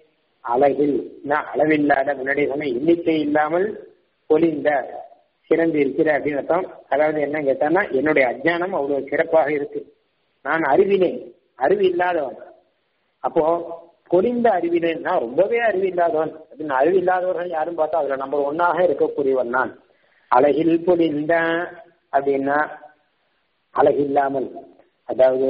அழகில் அளவில்லாத முன்னாடி சொன்ன எண்ணிக்கை இல்லாமல் பொலிந்த சிறந்து இருக்கிற அப்படின்னு அர்த்தம் அதாவது என்ன கேட்டான்னா என்னுடைய அஜ்ஞானம் அவ்வளவு சிறப்பாக இருக்கு நான் அறிவினேன் அறிவு இல்லாதவன் அப்போ பொலிந்த அறிவினேன்னா ரொம்பவே அறிவு இல்லாதவன் அப்படின்னு அறிவு இல்லாதவர்கள் யாரும் பார்த்தா அதுல நம்ம ஒன்னாக இருக்கக்கூடியவன் நான் அழகில் பொலிந்த அப்படின்னா அழகில்லாமல் அதாவது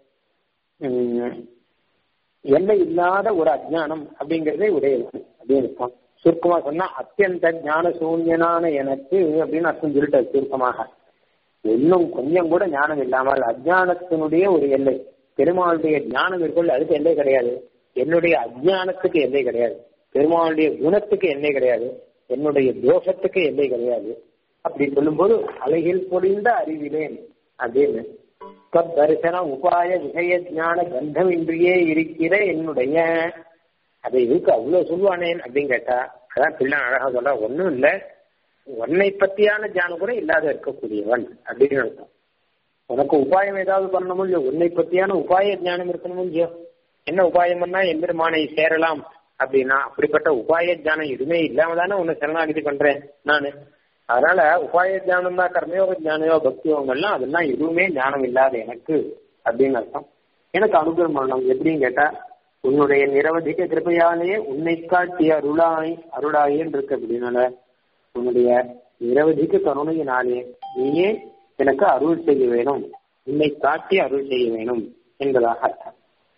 எல்லை இல்லாத ஒரு அஜ்ஞானம் அப்படிங்கிறதே உடையவன் அப்படின்னு இருக்கும் சுருக்கமா சொன்னா அத்தியந்த ஞான சூன்யனான எனக்கு அப்படின்னு அர்த்தம் சொல்லிட்டார் சுருக்கமாக இன்னும் கொஞ்சம் கூட ஞானம் இல்லாமல் அஜ்ஞானத்தினுடைய ஒரு எல்லை பெருமாளுடைய ஞானம் இருக்குள்ள அதுக்கு எல்லை கிடையாது என்னுடைய அஜ்ஞானத்துக்கு எல்லை கிடையாது பெருமாளுடைய குணத்துக்கு எல்லை கிடையாது என்னுடைய தோஷத்துக்கு எல்லை கிடையாது அப்படி சொல்லும்போது அழகில் பொழிந்த அறிவிலேன் அப்படின்னு தரிசன உபாய விஷய ஞான கந்தமின்றியே இருக்கிற என்னுடைய அதை இருக்கு அவ்வளவு சொல்லுவானேன் அப்படின்னு கேட்டா அதான் பிள்ளை அழகா சொல்ற ஒன்றும் இல்லை உன்னை பத்தியான ஞானம் கூட இல்லாத இருக்கக்கூடியவன் அப்படின்னு அர்த்தம் உனக்கு உபாயம் ஏதாவது பண்ணணும் இல்லையோ உன்னை பத்தியான உபாய ஞானம் இருக்கணும் இல்லையோ என்ன உபாயம் பண்ணா எம்பெருமானை சேரலாம் அப்படின்னா அப்படிப்பட்ட உபாய ஞானம் எதுவுமே இல்லாம தானே உன்னை சரணாகிதி பண்றேன் நானு அதனால உபாய ஞானம் தான் கர்மயோக ஞானயோ பக்தியோகங்கள்லாம் அதெல்லாம் எதுவுமே ஞானம் இல்லாத எனக்கு அப்படின்னு அர்த்தம் எனக்கு அனுகிரகம் பண்ணணும் எப்படின்னு கேட்டா உன்னுடைய நிரவதிக்க கிருப்பையாலேயே உன்னை காட்டி அருளாய் அருளாயேன்னு இருக்கு அப்படின்னால உன்னுடைய நிரவதிக்க கருணையினாலே நீயே எனக்கு அருள் செய்ய வேணும் உன்னை காட்டி அருள் செய்ய வேணும் என்பதாக அர்த்தம்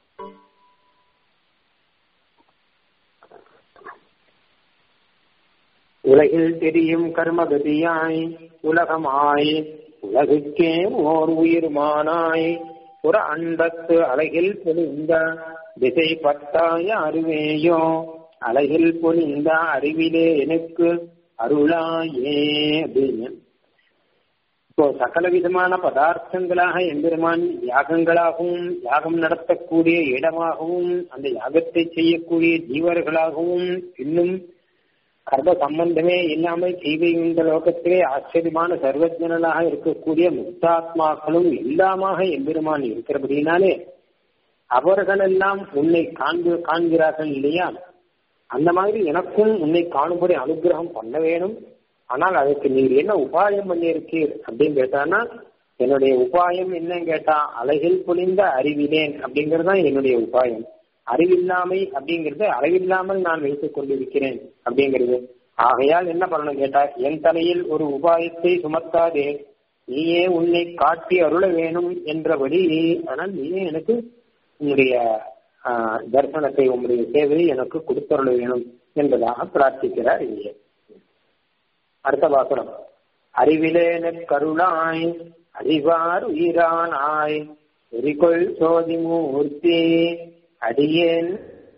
உலகில் தெரியும் கர்மகதியாய் உலகமாய் உலகுக்கே ஓர் உயிர்மானாய் புற அண்டத்து அழகில் பொழிந்த திசை பட்டாய அறிவேயோ அழகில் பொழிந்த அறிவிலே எனக்கு அருளாயே அப்படின்னு இப்போ சகல விதமான பதார்த்தங்களாக எம்பெருமான் யாகங்களாகவும் யாகம் நடத்தக்கூடிய இடமாகவும் அந்த யாகத்தை செய்யக்கூடிய ஜீவர்களாகவும் இன்னும் கர்ம சம்பந்தமே இல்லாமல் செய்தி இந்த லோகத்திலே ஆச்சரியமான சர்வஜனலாக இருக்கக்கூடிய முக்தாத்மாக்களும் எல்லாமாக எம்பெருமான் இருக்கிறபடினாலே அவர்களெல்லாம் உன்னை காண்பு காண்கிறார்கள் இல்லையா அந்த மாதிரி எனக்கும் உன்னை காணும்படி அனுகிரகம் பண்ண வேணும் ஆனால் அதுக்கு நீர் என்ன உபாயம் பண்ணியிருக்கீர் அப்படின்னு கேட்டானா என்னுடைய உபாயம் என்னன்னு கேட்டா அழகில் பொழிந்த அறிவிலேன் அப்படிங்கிறது தான் என்னுடைய உபாயம் அறிவில்லாமை அப்படிங்கிறது அறிவில்லாமல் நான் வைத்துக் கொண்டிருக்கிறேன் அப்படிங்கிறது ஆகையால் என்ன பண்ணணும் கேட்டா என் தலையில் ஒரு உபாயத்தை சுமத்தாதே நீயே உன்னை காட்டி அருள வேணும் என்றபடி ஆனால் நீயே எனக்கு உன்னுடைய தர்சனத்தை உங்களுடைய சேவையை எனக்கு கொடுத்தருள வேணும் என்பதாக பிரார்த்திக்கிறார் இங்கே அடுத்த வாசனம் அறிவிலேன கருளாய் அறிவார் உயிரானாய் எரிகொள் சோதி மூர்த்தி அடியேன்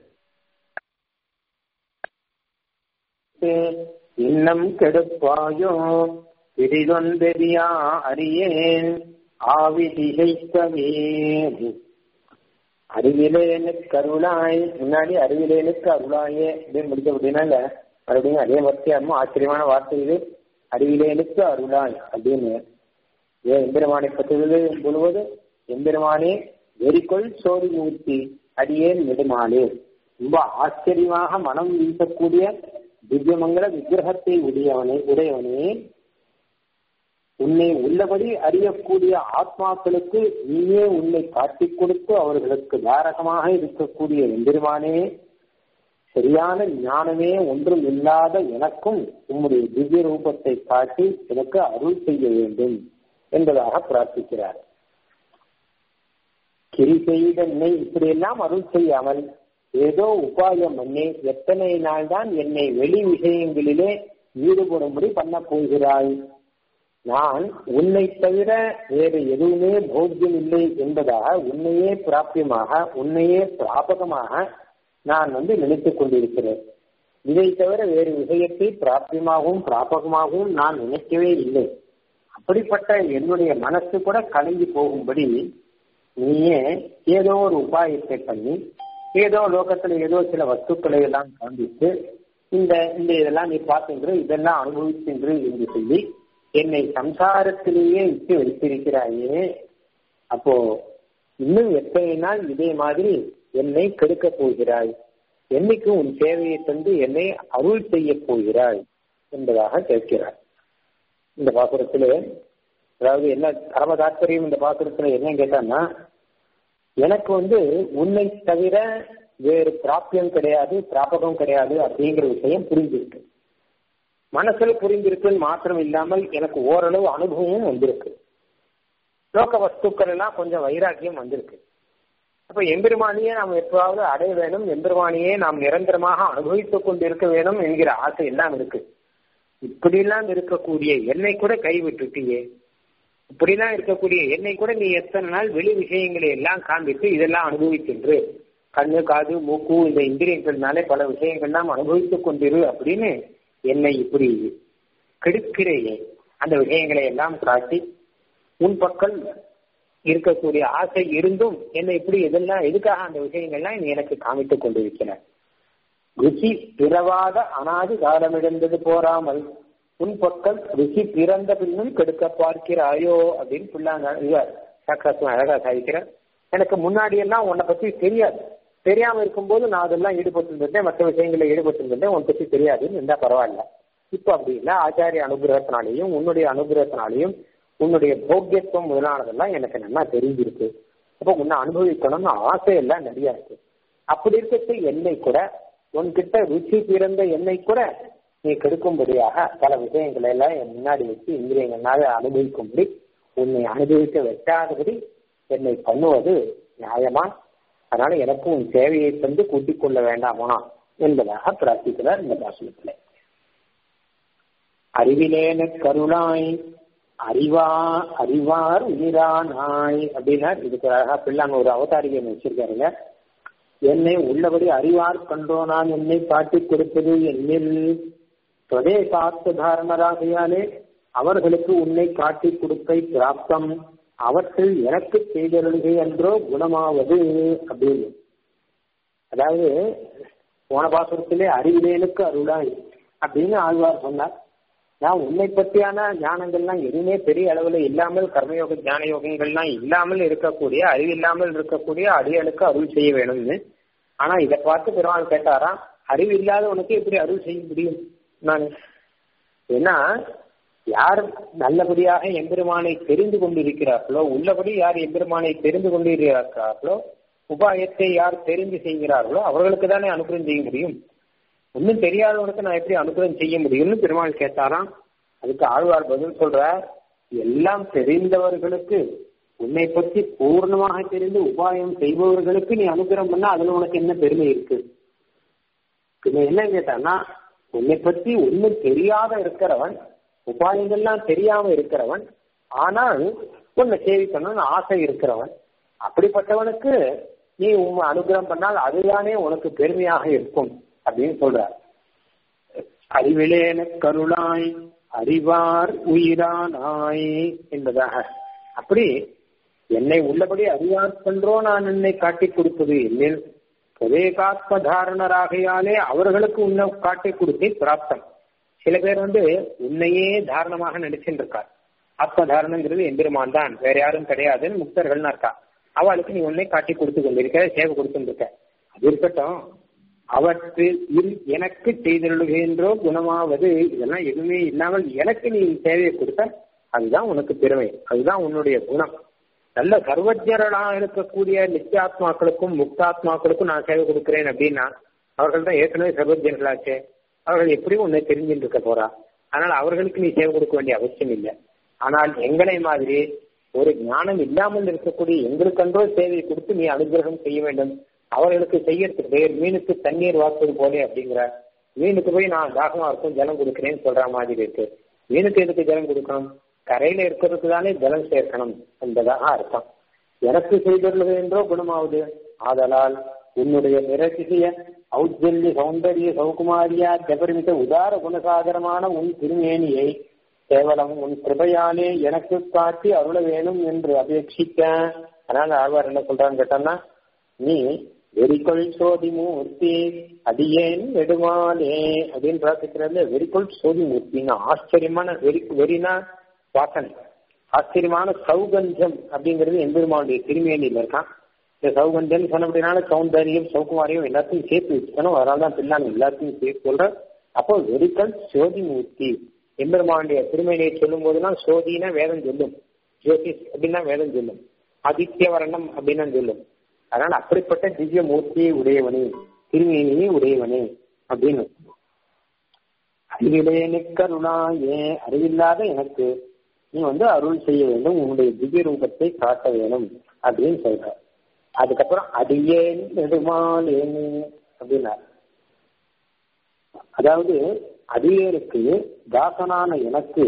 இன்னம் கெடுப்பாயோ பிரிதொன்பெரியா அறியேன் ஆவி திகைக்கவே அறிவிலேனுக்கு அருளாய் முன்னாடி அறிவிலேனுக்கு அருளாயே அப்படின்னு முடிச்ச அப்படின்னால மறுபடியும் அதே வார்த்தையாமோ ஆச்சரியமான வார்த்தை இது அறிவிலேனுக்கு அருளாய் அப்படின்னு ஏன் எம்பெருமானை பற்றுவது முழுவது எம்பெருமானே வெறிக்கொள் சோதி மூர்த்தி அடியேன் நெடுமாலே ரொம்ப ஆச்சரியமாக மனம் வீசக்கூடிய திவ்யமங்கல விக்கிரகத்தை உடையவனே உடையவனே உன்னை உள்ளபடி அறியக்கூடிய ஆத்மாக்களுக்கு நீயே உன்னை காட்டிக் கொடுத்து அவர்களுக்கு தாரகமாக இருக்கக்கூடிய எம்பெருமானே சரியான ஞானமே ஒன்றும் இல்லாத எனக்கும் உம்முடைய திவ்ய ரூபத்தை காட்டி எனக்கு அருள் செய்ய வேண்டும் என்பதாக பிரார்த்திக்கிறார் கிரி செய்த என்னை இப்படியெல்லாம் அருள் செய்யாமல் ஏதோ உபாயம் பண்ணி எத்தனை நாள் தான் என்னை வெளி விஷயங்களிலே ஈடுபடும்படி பண்ண போகிறாய் நான் உன்னை தவிர வேறு எதுவுமே போக்கியம் இல்லை என்பதாக உன்னையே பிராபியமாக உன்னையே பிராபகமாக நான் வந்து நினைத்துக் கொண்டிருக்கிறேன் இதை தவிர வேறு விஷயத்தை பிராபியமாகவும் பிராபகமாகவும் நான் நினைக்கவே இல்லை அப்படிப்பட்ட என்னுடைய மனசு கூட கலங்கி போகும்படி நீயே ஏதோ ஒரு உபாயத்தை பண்ணி ஏதோ லோகத்துல ஏதோ சில வஸ்துக்களை எல்லாம் காண்பித்து இந்த இந்த இதெல்லாம் நீ பார்த்துன்று இதெல்லாம் அனுபவிக்கின்று என்று சொல்லி என்னை சம்சாரத்திலேயே விட்டு வைத்திருக்கிறாயே அப்போ இன்னும் எத்தனை நாள் இதே மாதிரி என்னை கெடுக்க போகிறாய் என்னைக்கு உன் சேவையை தந்து என்னை அருள் செய்ய போகிறாய் என்பதாக கேட்கிறார் இந்த பாசுரத்திலே அதாவது என்ன பரம தாற்பயம் இந்த பாசுரத்துல என்ன கேட்டான்னா எனக்கு வந்து உன்னை தவிர வேறு பிராப்பியம் கிடையாது பிராபகம் கிடையாது அப்படிங்கிற விஷயம் புரிஞ்சிருக்கு மனசுல புரிஞ்சிருக்குன்னு மாத்திரம் இல்லாமல் எனக்கு ஓரளவு அனுபவமும் வந்திருக்கு லோக வஸ்துக்கள் எல்லாம் கொஞ்சம் வைராக்கியம் வந்திருக்கு அப்ப எம்பெருமானியே நாம் எப்பவாவது அடைய வேணும் எம்பெருமானியே நாம் நிரந்தரமாக அனுபவித்துக் கொண்டிருக்க வேணும் என்கிற ஆசை எல்லாம் இருக்கு இப்படிலாம் இருக்கக்கூடிய என்னை கூட கைவிட்டுட்டியே இப்படிலாம் இருக்கக்கூடிய என்னை கூட நீ எத்தனை நாள் வெளி விஷயங்களை எல்லாம் காண்பித்து இதெல்லாம் அனுபவிக்கின்று கண்ணு காது மூக்கு இந்த இந்திரியங்கள்னாலே பல விஷயங்கள்லாம் அனுபவித்துக் கொண்டிரு அப்படின்னு என்னை இப்படி கெடுக்கிறேயே அந்த விஷயங்களை எல்லாம் காட்டி உன் பக்கம் இருக்கக்கூடிய ஆசை இருந்தும் என்னை இப்படி இதெல்லாம் எதுக்காக அந்த விஷயங்கள்லாம் நீ எனக்கு காமித்துக் கொண்டிருக்கிறார் ருச்சி பிறவாத அனாதி காலமிழந்தது போராமல் உன் பக்கம் ருச்சி பிறந்த பின்னும் கெடுக்க பார்க்கிறாயோ அப்படின்னு பிள்ளாங்க இவர் சாக்காசுவம் அழகா சாதிக்கிறார் எனக்கு முன்னாடி எல்லாம் உன்னை பத்தி தெரியாது தெரியாம இருக்கும்போது நான் அதெல்லாம் ஈடுபட்டு இருந்தேன் மற்ற விஷயங்களில் ஈடுபட்டு இருந்தேன் உன் பத்தி தெரியாதுன்னு இருந்தா பரவாயில்ல இப்போ அப்படி இல்லை ஆச்சாரிய அனுகிரகத்தினாலேயும் உன்னுடைய அனுகிரகத்தினாலேயும் உன்னுடைய போக்கியத்துவம் முதலானதெல்லாம் எனக்கு நல்லா தெரிஞ்சிருக்கு அப்போ உன்னை அனுபவிக்கணும்னு ஆசை எல்லாம் நிறைய இருக்கு அப்படி இருக்கிறது என்னை கூட உன்கிட்ட ருச்சி பிறந்த என்னை கூட நீ கெடுக்கும்படியாக பல விஷயங்களை எல்லாம் என் முன்னாடி வச்சு இந்திரியங்களாக அனுபவிக்கும்படி உன்னை அனுபவிக்க வைக்காதபடி என்னை பண்ணுவது நியாயமா அதனால எனக்கு உன் சேவையை தந்து கூட்டிக் கொள்ள வேண்டாமா என்பதாக பிரார்த்திக்கிறார் இந்த பாசனத்துல அறிவிலேன கருணாய் அறிவா அறிவார் உயிரானாய் அப்படின்னா இதுக்கு அழகா பிள்ளாங்க ஒரு அவதாரிகை வச்சிருக்காருங்க என்னை உள்ளபடி அறிவார் கண்டோ நான் என்னை காட்டிக் கொடுப்பது என்னில் தொதே காத்து தாரணராகையாலே அவர்களுக்கு உன்னை காட்டிக் கொடுப்பை பிராப்தம் அவற்றில் எனக்கு செய்தருள்கை என்றோ குணமாவது அப்படின்னு அதாவது போன பாசுரத்திலே அறிவிலேனுக்கு அருளாய் அப்படின்னு ஆழ்வார் சொன்னார் நான் உன்னை பற்றியான ஞானங்கள்லாம் எதுவுமே பெரிய அளவில் இல்லாமல் கர்மயோக ஞான யோகங்கள்லாம் இல்லாமல் இருக்கக்கூடிய அறிவில்லாமல் இருக்கக்கூடிய அடியனுக்கு அருள் செய்ய வேணும்னு ஆனா இதை பார்த்து பெருமாள் கேட்டாராம் அறிவு இல்லாதவனுக்கு எப்படி அருள் செய்ய முடியும் நான் ஏன்னா யார் நல்லபடியாக எம்பெருமானை தெரிந்து கொண்டிருக்கிறார்களோ உள்ளபடி யார் எம்பெருமானை தெரிந்து கொண்டிருக்கிறார்களோ உபாயத்தை யார் தெரிந்து செய்கிறார்களோ அவர்களுக்கு தானே அனுகிரகம் செய்ய முடியும் ஒன்னும் தெரியாதவனுக்கு நான் எப்படி அனுகிரகம் செய்ய முடியும்னு பெருமாள் கேட்டாராம் அதுக்கு ஆழ்வார் பதில் சொல்ற எல்லாம் தெரிந்தவர்களுக்கு உன்னை பற்றி பூர்ணமாக தெரிந்து உபாயம் செய்பவர்களுக்கு நீ அனுகிரகம் பண்ணா அதுல உனக்கு என்ன பெருமை இருக்கு பின்ன என்ன கேட்டான்னா உன்னை பற்றி ஒன்னும் தெரியாத இருக்கிறவன் உபாயங்கள்லாம் தெரியாம இருக்கிறவன் ஆனால் உன்னை சேவிக்கணும்னு ஆசை இருக்கிறவன் அப்படிப்பட்டவனுக்கு நீ உன் அனுகிரகம் பண்ணால் அதுதானே உனக்கு பெருமையாக இருக்கும் அப்படின்னு சொல்றார் அறிவிலேன கருளாய் அறிவார் உயிரானாய் என்பதாக அப்படி என்னை உள்ளபடி அறிவார் பண்றோ நான் என்னை காட்டிக் கொடுப்பது என்னில் புதேகாத்ம தாரணராகையாலே அவர்களுக்கு உன்னை காட்டிக் கொடுத்தே பிராப்தம் சில பேர் வந்து உன்னையே தாரணமாக நினைச்சுட்டு இருக்கார் ஆத்ம தாரணங்கிறது எம்பெருமான் தான் வேற யாரும் கிடையாதுன்னு முக்தர்கள்னா இருக்கா அவளுக்கு நீ உன்னை காட்டி கொடுத்து கொண்டிருக்க சேவை கொடுத்துருக்க அது இருக்கட்டும் அவற்றில் எனக்கு செய்தருளுகின்றோ குணமாவது இதெல்லாம் எதுவுமே இல்லாமல் எனக்கு நீ சேவையை கொடுத்த அதுதான் உனக்கு பெருமை அதுதான் உன்னுடைய குணம் நல்ல சர்வஜரனாக இருக்கக்கூடிய நித்தியாத்மாக்களுக்கும் முக்தாத்மாக்களுக்கும் நான் சேவை கொடுக்கிறேன் அப்படின்னா அவர்கள் தான் ஏற்கனவே சர்வஜர்களாச்சே அவர்கள் எப்படியும் உன்னை தெரிஞ்சுட்டு இருக்க போறா ஆனால் அவர்களுக்கு நீ சேவை கொடுக்க வேண்டிய அவசியம் இல்லை ஆனால் எங்களை மாதிரி ஒரு ஞானம் இல்லாமல் இருக்கக்கூடிய எங்களுக்கென்றோ சேவை கொடுத்து நீ அனுகிரகம் செய்ய வேண்டும் அவர்களுக்கு செய்யறதுக்கு பேர் மீனுக்கு தண்ணீர் வாக்குவது போலே அப்படிங்கிற மீனுக்கு போய் நான் தாகமா இருக்கும் ஜலம் கொடுக்கிறேன்னு சொல்ற மாதிரி இருக்கு மீனுக்கு எதுக்கு ஜலம் கொடுக்கணும் கரையில இருக்கிறதுக்கு தானே ஜலம் சேர்க்கணும் என்பதாக அர்த்தம் எனக்கு செய்துள்ளது என்றோ குணமாவது ஆதலால் உன்னுடைய நிரசிய ஔஜல்ய சௌந்தரிய சௌகுமாரியா ஜபரிமித உதார குணசாகரமான உன் திருமேனியை கேவலம் உன் கிருபையாலே எனக்கு காட்டி அருள வேணும் என்று அபேட்சிக்க அதனால ஆழ்வார் என்ன சொல்றான்னு கேட்டோம்னா நீ வெறிக்கொள் சோதி மூர்த்தி அடியேன் நெடுமாலே அப்படின்னு பிரார்த்திக்கிறது வெறிக்கொள் சோதி மூர்த்தின்னு ஆச்சரியமான வெறி வெறினா வாசனை ஆச்சரியமான சௌகந்தம் அப்படிங்கிறது எம்பெருமானுடைய திருமேனியில் இருக்கான் இந்த சௌகந்தம் சொன்னபடினால சௌந்தரியம் சௌகுமாரியம் எல்லாத்தையும் சேர்த்து வச்சுக்கணும் அதனால தான் பிள்ளாங்க எல்லாத்தையும் சேர்த்து சொல்ற அப்போ வெறிக்கல் சோதி மூர்த்தி எம்பெருமானுடைய திருமேனியை சொல்லும் போதுலாம் சோதினா வேதம் சொல்லும் ஜோதிஷ் அப்படின்னா வேதம் சொல்லும் ஆதித்ய வர்ணம் அப்படின்னு சொல்லும் அதனால அப்படிப்பட்ட திவ்ய மூர்த்தியை உடையவனே திருமேனியை உடையவனே அப்படின்னு அறிவிலே நிக்கருணாயே அறிவில்லாத எனக்கு நீ வந்து அருள் செய்ய வேண்டும் உன்னுடைய திவ்ய ரூபத்தை காட்ட வேணும் அப்படின்னு சொல்ற அதுக்கப்புறம் அடியேன் நெடுமாலேனு அப்படின்னார் அதாவது அடியேருக்கு தாசனான எனக்கு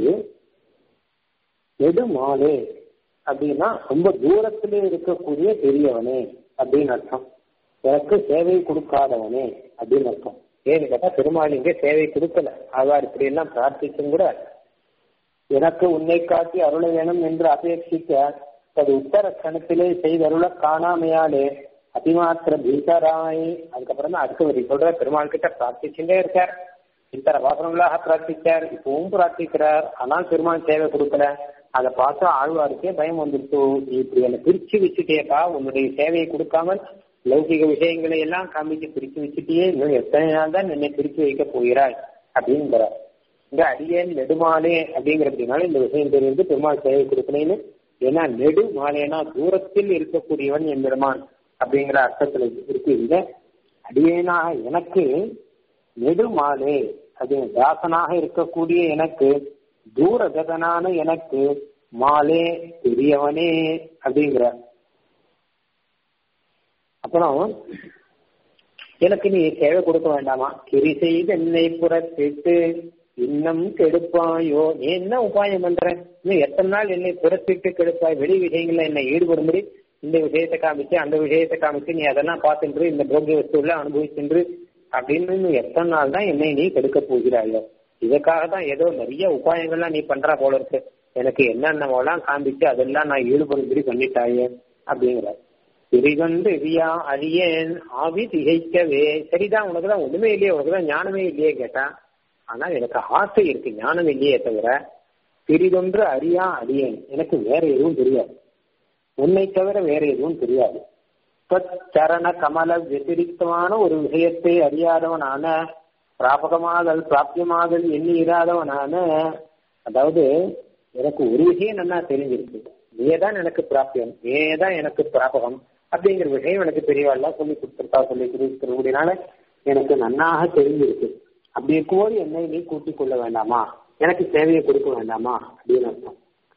நெடுமாலே அப்படின்னா ரொம்ப தூரத்திலே இருக்கக்கூடிய பெரியவனே அப்படின்னு அர்த்தம் எனக்கு சேவை கொடுக்காதவனே அப்படின்னு அர்த்தம் ஏன்னு கேட்டா பெருமாள் இங்கே சேவை கொடுக்கல ஆவார் இப்படி எல்லாம் பிரார்த்திச்சும் கூட எனக்கு உன்னை காட்டி அருள வேணும் என்று அபேட்சிக்க அது உத்தர கணத்திலே செய்தருள காணாமையாலே அதிமாத்திர பீகராய் அதுக்கப்புறம் தான் அடுத்த வரி சொல்ற பெருமாள் கிட்ட பிரார்த்திச்சுட்டே இருக்கார் இத்தனை வாசனங்களாக பிரார்த்திச்சார் இப்பவும் பிரார்த்திக்கிறார் ஆனால் பெருமாள் சேவை கொடுக்கல அதை பார்த்து ஆழ்வாருக்கே பயம் வந்துருச்சு இப்படி என்னை பிரிச்சு வச்சுட்டேப்பா உன்னுடைய சேவையை கொடுக்காமல் லௌகிக விஷயங்களை எல்லாம் காமிச்சு பிரிச்சு வச்சுட்டியே இன்னும் எத்தனை நாள் தான் என்னை பிரிச்சு வைக்க போகிறாய் அப்படிங்கிறார் இந்த அடியேன் நெடுமாலே அப்படிங்கிறதுனால இந்த விஷயம் தெரிந்து பெருமாள் சேவை கொடுக்கணும்னு ஏன்னா நெடு மாலேனா தூரத்தில் இருக்கக்கூடியவன் என் பெருமான் அப்படிங்கிற அர்த்தத்துல இருக்கு இந்த அடியேனாக எனக்கு நெடுமாலே அது தாசனாக இருக்கக்கூடிய எனக்கு தூரகதனான எனக்கு மாலே பெரியவனே அப்படிங்கிற அப்புறம் எனக்கு நீ சேவை கொடுக்க வேண்டாமா கிரி செய்து என்னை புறத்திட்டு இன்னும் கெடுப்பாயோ நீ என்ன உபாயம் பண்ற இன்னும் எத்தனை நாள் என்னை புறத்திட்டு கெடுப்பாய் வெளி விஷயங்கள்ல என்னை ஈடுபடும்படி இந்த விஷயத்தை காமிச்சு அந்த விஷயத்தை காமிச்சு நீ அதெல்லாம் பார்த்துன்று இந்த போகிய வஸ்துல அனுபவிச்சுன்று அப்படின்னு இன்னும் எத்தனை நாள் தான் என்னை நீ கெடுக்க போகிறாயோ இதுக்காக தான் ஏதோ நிறைய உபாயங்கள்லாம் நீ பண்றா போல இருக்கு எனக்கு என்னென்னவெல்லாம் காமிச்சு அதெல்லாம் நான் ஈடுபடும்படி பண்ணிட்டாயே அப்படிங்கிற திரிகொண்டு இரியா அழியேன் ஆவி திகைக்கவே சரிதான் உனக்குதான் ஒண்ணுமே இல்லையே உனக்குதான் ஞானமே இல்லையே கேட்டா ஆனா எனக்கு ஆசை இருக்கு ஞானம் இல்லையே தவிர திரிதொன்று அறியா அடியேன் எனக்கு வேற எதுவும் தெரியாது உன்னை தவிர வேற எதுவும் தெரியாது சரண கமல வத்திரிக்தமான ஒரு விஷயத்தை அறியாதவனான பிராபகமாதல் பிராப்தியமாதல் எண்ணி இராதவனான அதாவது எனக்கு ஒரு விஷயம் நல்லா தெரிஞ்சிருக்கு நீதான் எனக்கு பிராப்தியம் நீதான் எனக்கு பிராபகம் அப்படிங்கிற விஷயம் எனக்கு பெரியவாள்லாம் சொல்லி கொடுத்துருக்கா சொல்லி கொடுத்துருக்கிறதுனால எனக்கு நன்னாக தெரிஞ்சிருக்கு அப்படி இருக்கும்போது என்னை நீ கூட்டிக் கொள்ள வேண்டாமா எனக்கு சேவையை கொடுக்க வேண்டாமா அப்படின்னு அர்த்தம்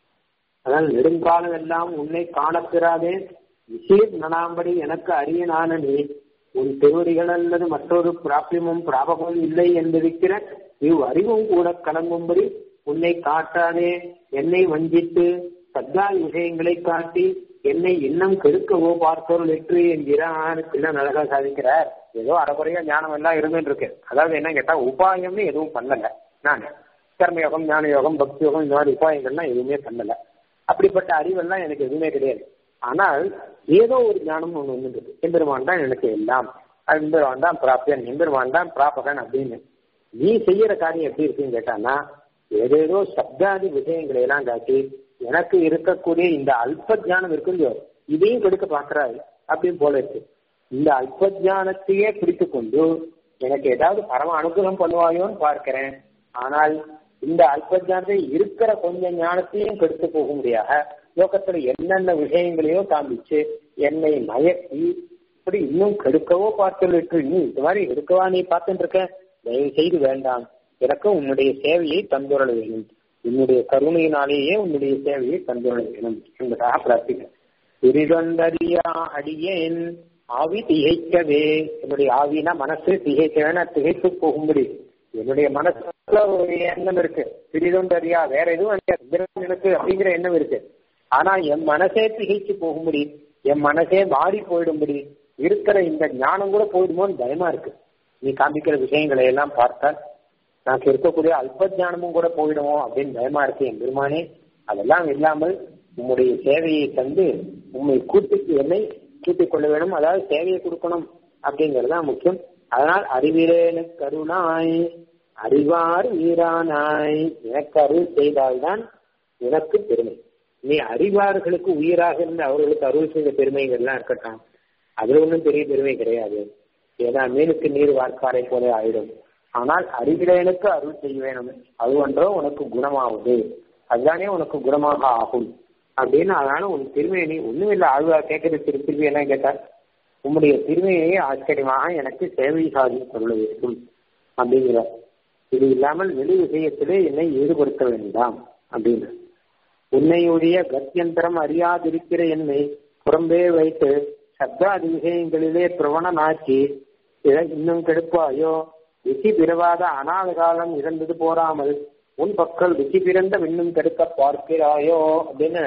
அதனால் நெடுங்காலம் எல்லாம் உன்னை காணப்பெறாதே விசீர் நனாம்படி எனக்கு அரியனான நீ உன் திருவடிகள் அல்லது மற்றொரு பிராபியமும் பிராபகமும் இல்லை என்பதிக்கிற இவ் அறிவும் கூட கலங்கும்படி உன்னை காட்டாதே என்னை வஞ்சித்து சத்தா விஷயங்களை காட்டி என்னை இன்னும் கெடுக்கவோ பார்த்தோர் வெற்றி என்கிறார் பிள்ளை அழகா சாதிக்கிறார் ஏதோ அறகுறையா ஞானம் எல்லாம் இருந்துட்டு இருக்கு அதாவது என்ன கேட்டா உபாயம்னு எதுவும் பண்ணல நான் கர்மயோகம் ஞான யோகம் பக்தி யோகம் இந்த மாதிரி உபாயங்கள்லாம் எதுவுமே பண்ணல அப்படிப்பட்ட அறிவெல்லாம் எனக்கு எதுவுமே கிடையாது ஆனால் ஏதோ ஒரு ஞானம் ஒன்று ஒன்று இருக்கு எம்பெருமான் தான் எனக்கு எல்லாம் எம்பெருமான் தான் பிராப்தியன் எம்பெருமான் தான் பிராபகன் அப்படின்னு நீ செய்யற காரியம் எப்படி இருக்குன்னு கேட்டான்னா ஏதேதோ சப்தாதி விஷயங்களை எல்லாம் காட்டி எனக்கு இருக்கக்கூடிய இந்த அல்ப ஜானம் இருக்கு இல்லையோ இதையும் கெடுக்க பாக்குறாரு அப்படின்னு போல இருக்கு இந்த அல்ப ஜானத்தையே பிடித்து கொண்டு எனக்கு ஏதாவது பரம அனுகிரகம் பண்ணுவாயோன்னு பார்க்கிறேன் ஆனால் இந்த அல்ப ஜானத்தை இருக்கிற கொஞ்சம் ஞானத்தையும் கெடுத்து போக முடியாத லோகத்துல என்னென்ன விஷயங்களையோ காமிச்சு என்னை மயக்கி இப்படி இன்னும் கெடுக்கவோ பார்த்துட்டு நீ இந்த மாதிரி எடுக்கவா நீ பார்த்துட்டு இருக்க தயவு செய்து வேண்டாம் எனக்கு உன்னுடைய சேவையை தந்துரல வேணும் உன்னுடைய கருணையினாலேயே உன்னுடைய சேவையை தந்துரல வேணும் என்பதாக பிரார்த்திக்க திரிதொண்டரியா அடியேன் ஆவி திகைக்கவே என்னுடைய ஆவினா மனசு திகைக்க வேணா திகைத்து போகும்படி என்னுடைய மனசுல ஒரு எண்ணம் இருக்கு திரிதொண்டரியா வேற எதுவும் எனக்கு அப்படிங்கிற எண்ணம் இருக்கு ஆனா என் மனசே திகைச்சு போகும்படி என் மனசே மாறி போயிடும்படி இருக்கிற இந்த ஞானம் கூட போயிடுமோன்னு பயமா இருக்கு நீ காமிக்கிற விஷயங்களை எல்லாம் பார்த்தால் எனக்கு இருக்கக்கூடிய அல்ப ஞானமும் கூட போயிடுமோ அப்படின்னு பயமா இருக்கு என் பெருமானே அதெல்லாம் இல்லாமல் உம்முடைய சேவையை தந்து உண்மை கூட்டிக்கு என்னை கூட்டிக் கொள்ள வேணும் அதாவது சேவையை கொடுக்கணும் அப்படிங்கிறது தான் முக்கியம் அதனால் அறிவிலேனு கருணாய் அறிவார் வீரானாய் எனக்கு அருள் செய்தால்தான் உனக்கு பெருமை நீ அறிவார்களுக்கு உயிராக இருந்து அவர்களுக்கு அருள் செய்த பெருமைகள்லாம் இருக்கட்டும் அதுல ஒன்றும் பெரிய பெருமை கிடையாது ஏன்னா மீனுக்கு நீர் வார்க்காரை போல ஆயிடும் ஆனால் அறிவிலேனுக்கு அருள் செய்ய வேணும் அது ஒன்றோ உனக்கு குணமாகுது அதுதானே உனக்கு குணமாக ஆகும் அப்படின்னு அதனால உன் திருமையை நீ ஒண்ணும் இல்லை ஆழ்வார் கேட்கறது திரு திரும்பி என்ன கேட்டார் உன்னுடைய திருமையை ஆச்சரியமாக எனக்கு சேவை சாதி கொள்ள வேண்டும் அப்படிங்கிற இது இல்லாமல் வெளி விஷயத்திலே என்னை ஈடுபடுத்த வேண்டாம் அப்படின்னு உன்னையுடைய கத்தியந்தரம் அறியாதிருக்கிற என்னை புறம்பே வைத்து சப்தாதி விஷயங்களிலே பிரவணனாக்கி இன்னும் கெடுப்பாயோ ருச்சி பிறவாத அனாத காலம் இறந்தது போராமல் உன் பக்கம் ருச்சி பிறந்த இன்னும் கெடுக்க பார்க்கிறாயோ அப்படின்னு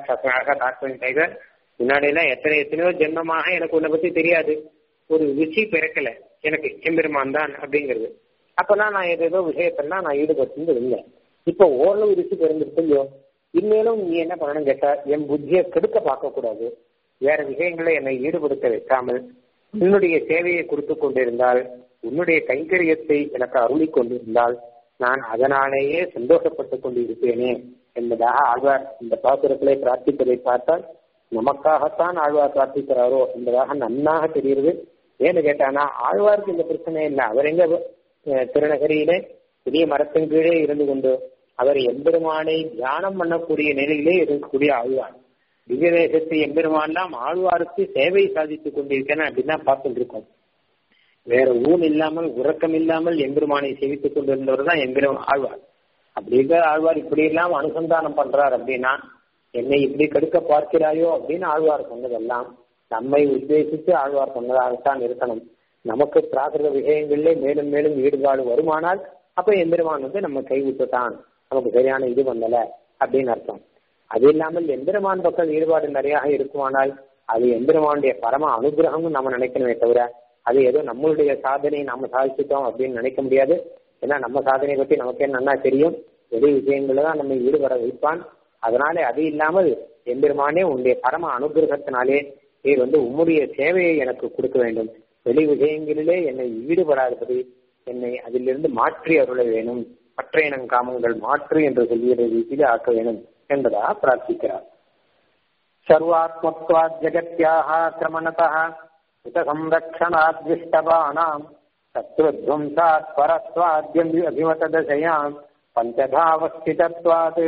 தாட்பன் டைகர் முன்னாடி எல்லாம் எத்தனை எத்தனையோ ஜென்மமாக எனக்கு உன்னை பத்தி தெரியாது ஒரு ருச்சி பிறக்கல எனக்கு எம்பெருமான் தான் அப்படிங்கிறது அப்பெல்லாம் நான் ஏதேதோ விஷயத்தெல்லாம் நான் ஈடுபட்டு இருந்தேன் இப்போ ஓரளவு ருச்சி பிறந்திருக்கு இல்லையோ இனிமேலும் நீ என்ன பண்ணணும் கேட்டா என் புத்தியை கெடுக்க பார்க்க கூடாது வேற விஷயங்களை என்னை ஈடுபடுத்த வைக்காமல் உன்னுடைய சேவையை கொடுத்து கொண்டிருந்தால் உன்னுடைய கைங்கரியத்தை எனக்கு அருளி கொண்டிருந்தால் நான் அதனாலேயே சந்தோஷப்பட்டுக் கொண்டு இருப்பேனே என்பதாக ஆழ்வார் இந்த பாசுரத்திலே பிரார்த்திப்பதை பார்த்தால் நமக்காகத்தான் ஆழ்வார் பிரார்த்திக்கிறாரோ என்பதாக நன்னாக தெரிகிறது ஏன்னு கேட்டானா ஆழ்வாருக்கு இந்த பிரச்சனை இல்லை அவர் எங்க திருநகரியிலே பெரிய மரத்தின் கீழே இருந்து கொண்டு அவர் எம்பெருமானை தியானம் பண்ணக்கூடிய நிலையிலே இருக்கக்கூடிய ஆழ்வார் திவ்யதேசத்தை எம்பெருமான்லாம் ஆழ்வாருக்கு சேவை சாதித்துக் கொண்டிருக்கேன் அப்படின்னு தான் பார்த்துட்டு இருக்கோம் வேற ஊன் இல்லாமல் உறக்கம் இல்லாமல் எம்பெருமானை சேவித்துக் கொண்டிருந்தவர் தான் எம்பெரும் ஆழ்வார் அப்படி இருக்கிற ஆழ்வார் இப்படி எல்லாம் அனுசந்தானம் பண்றார் அப்படின்னா என்னை இப்படி கெடுக்க பார்க்கிறாயோ அப்படின்னு ஆழ்வார் சொன்னதெல்லாம் நம்மை உத்தேசித்து ஆழ்வார் சொன்னதாகத்தான் இருக்கணும் நமக்கு பிராகிருத விஷயங்களிலே மேலும் மேலும் ஈடுபாடு வருமானால் அப்ப எம்பெருமான் வந்து நம்ம கைவிட்டுட்டான் நமக்கு சரியான இது பண்ணல அப்படின்னு அர்த்தம் அது இல்லாமல் எம்பெருமான் பக்கம் ஈடுபாடு நிறைய இருக்குமானால் அது எம்பெருமானுடைய பரம அனுகிரகம்னு நம்ம நினைக்கணுமே தவிர அது ஏதோ நம்மளுடைய சாதனை நம்ம சாதிச்சுட்டோம் அப்படின்னு நினைக்க முடியாது ஏன்னா நம்ம சாதனை பற்றி நமக்கே நல்லா தெரியும் வெளி விஷயங்கள்ல தான் நம்ம ஈடுபட வைப்பான் அதனாலே அது இல்லாமல் எம்பெருமானே உன்னுடைய பரம அனுகிரகத்தினாலே நீ வந்து உம்முடைய சேவையை எனக்கு கொடுக்க வேண்டும் வெளி விஷயங்களிலே என்னை ஈடுபடாதபடி என்னை அதிலிருந்து மாற்றி அருள வேணும் மற்ற இனம் காமங்கள் மாற்று என்று சொல்கிற ரீதியில் ஆக்க வேணும் என்பதாக பிரார்த்திக்கிறார் சர்வாத்மத்வாத் ஜெகத்யாக கிரமணதः உத சம்ரக்ஷணாத்விஷ்டபானாம் சத்ருத்வம்சாத் பரத்வாத்யம் அபிமததசயாம் பஞ்சதாவஸ்திதத்வாத்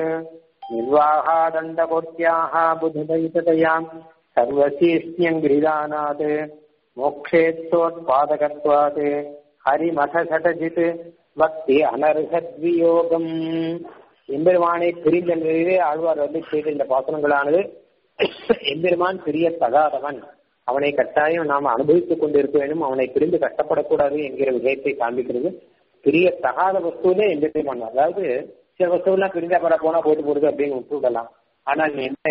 निर्वाहादण्डकोट्याः बुधुदैततयाम् सर्वशीष्ण्यङ्घ्रिदानात् मोक्षेत्सोत्पादकत्वात् हरिमठषटजित् பக்தி அனர்ஹத்வியோகம் எம்பெருமானை பிரிந்த நிலையிலே ஆழ்வார் வந்து செய்த இந்த பாசனங்களானது எம்பெருமான் பிரிய தகாதவன் அவனை கட்டாயம் நாம் அனுபவித்துக் கொண்டிருக்க வேண்டும் அவனை பிரிந்து கஷ்டப்படக்கூடாது என்கிற விஷயத்தை காண்பிக்கிறது பிரிய தகாத வஸ்துவிலே எம்பெருமான் அதாவது சில வஸ்துவெல்லாம் பிரிஞ்சா பட போனா போயிட்டு போடுது அப்படின்னு விட்டு விடலாம் ஆனால் நீ என்ன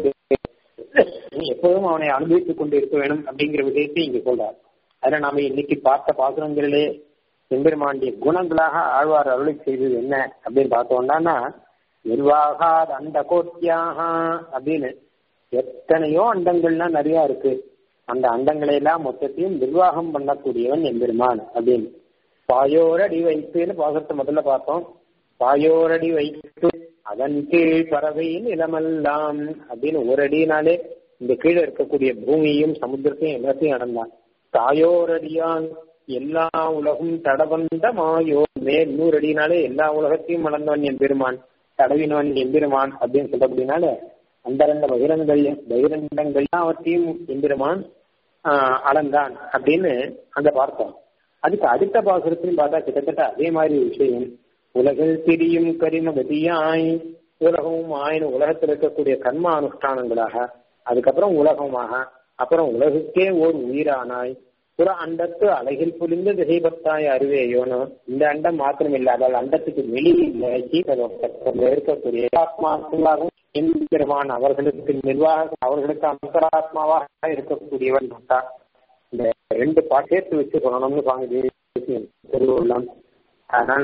நீ எப்போதும் அவனை அனுபவித்துக் கொண்டு இருக்க வேண்டும் அப்படிங்கிற விஷயத்தை இங்க சொல்றார் அதனால நாம இன்னைக்கு பார்த்த பாசுரங்களிலே எம்பெருமாண்டிய குணங்களாக ஆழ்வார் அருளை செய்தது என்ன அப்படின்னு பார்த்தோம்னா நிர்வாகாத் அண்ட கோட்டியாக அப்படின்னு எத்தனையோ அண்டங்கள்லாம் நிறைய இருக்கு அந்த அண்டங்களை எல்லாம் மொத்தத்தையும் நிர்வாகம் பண்ணக்கூடியவன் எம்பெருமான் அப்படின்னு பாயோரடி வைத்துன்னு பாசத்தை முதல்ல பார்த்தோம் பாயோரடி வைத்து அதன் கீழ் பறவை நிலமெல்லாம் அப்படின்னு ஒரு அடினாலே இந்த கீழே இருக்கக்கூடிய பூமியையும் சமுத்திரத்தையும் எல்லாத்தையும் அடந்தான் தாயோரடியான் எல்லா உலகும் தடவந்த மாயோ மேல் நூறு அடினாலே எல்லா உலகத்தையும் மணந்தவன் என் பெருமான் தடவினவன் எம்பெருமான் அப்படின்னு சொல்லப்படினால அந்த ரெண்டு பகிரங்கள் பகிரண்டங்கள் அவற்றையும் எம்பெருமான் அளந்தான் அப்படின்னு அங்க பார்த்தோம் அதுக்கு அடுத்த பாசுரத்திலும் பார்த்தா கிட்டத்தட்ட அதே மாதிரி விஷயம் உலகில் திரியும் கரிமகதியாய் உலகமும் ஆயின உலகத்தில் இருக்கக்கூடிய கர்ம அனுஷ்டானங்களாக அதுக்கப்புறம் உலகமாக அப்புறம் உலகுக்கே ஓர் உயிரானாய் புற அண்டத்து அழகில் புரிந்து திசைபத்தாய் அறிவேயோனோ இந்த அண்டம் மாத்திரம் இல்லாதால் அண்டத்துக்கு வெளியில் இருக்கக்கூடிய ஆத்மாக்களாகவும் எம்பெருமான் அவர்களுக்கு நிர்வாக அவர்களுக்கு அந்தராத்மாவாக இருக்கக்கூடியவன் இந்த ரெண்டு பாட்டு சேர்த்து வச்சு சொல்லணும்னு சுவாமி திருவள்ளம் அதனால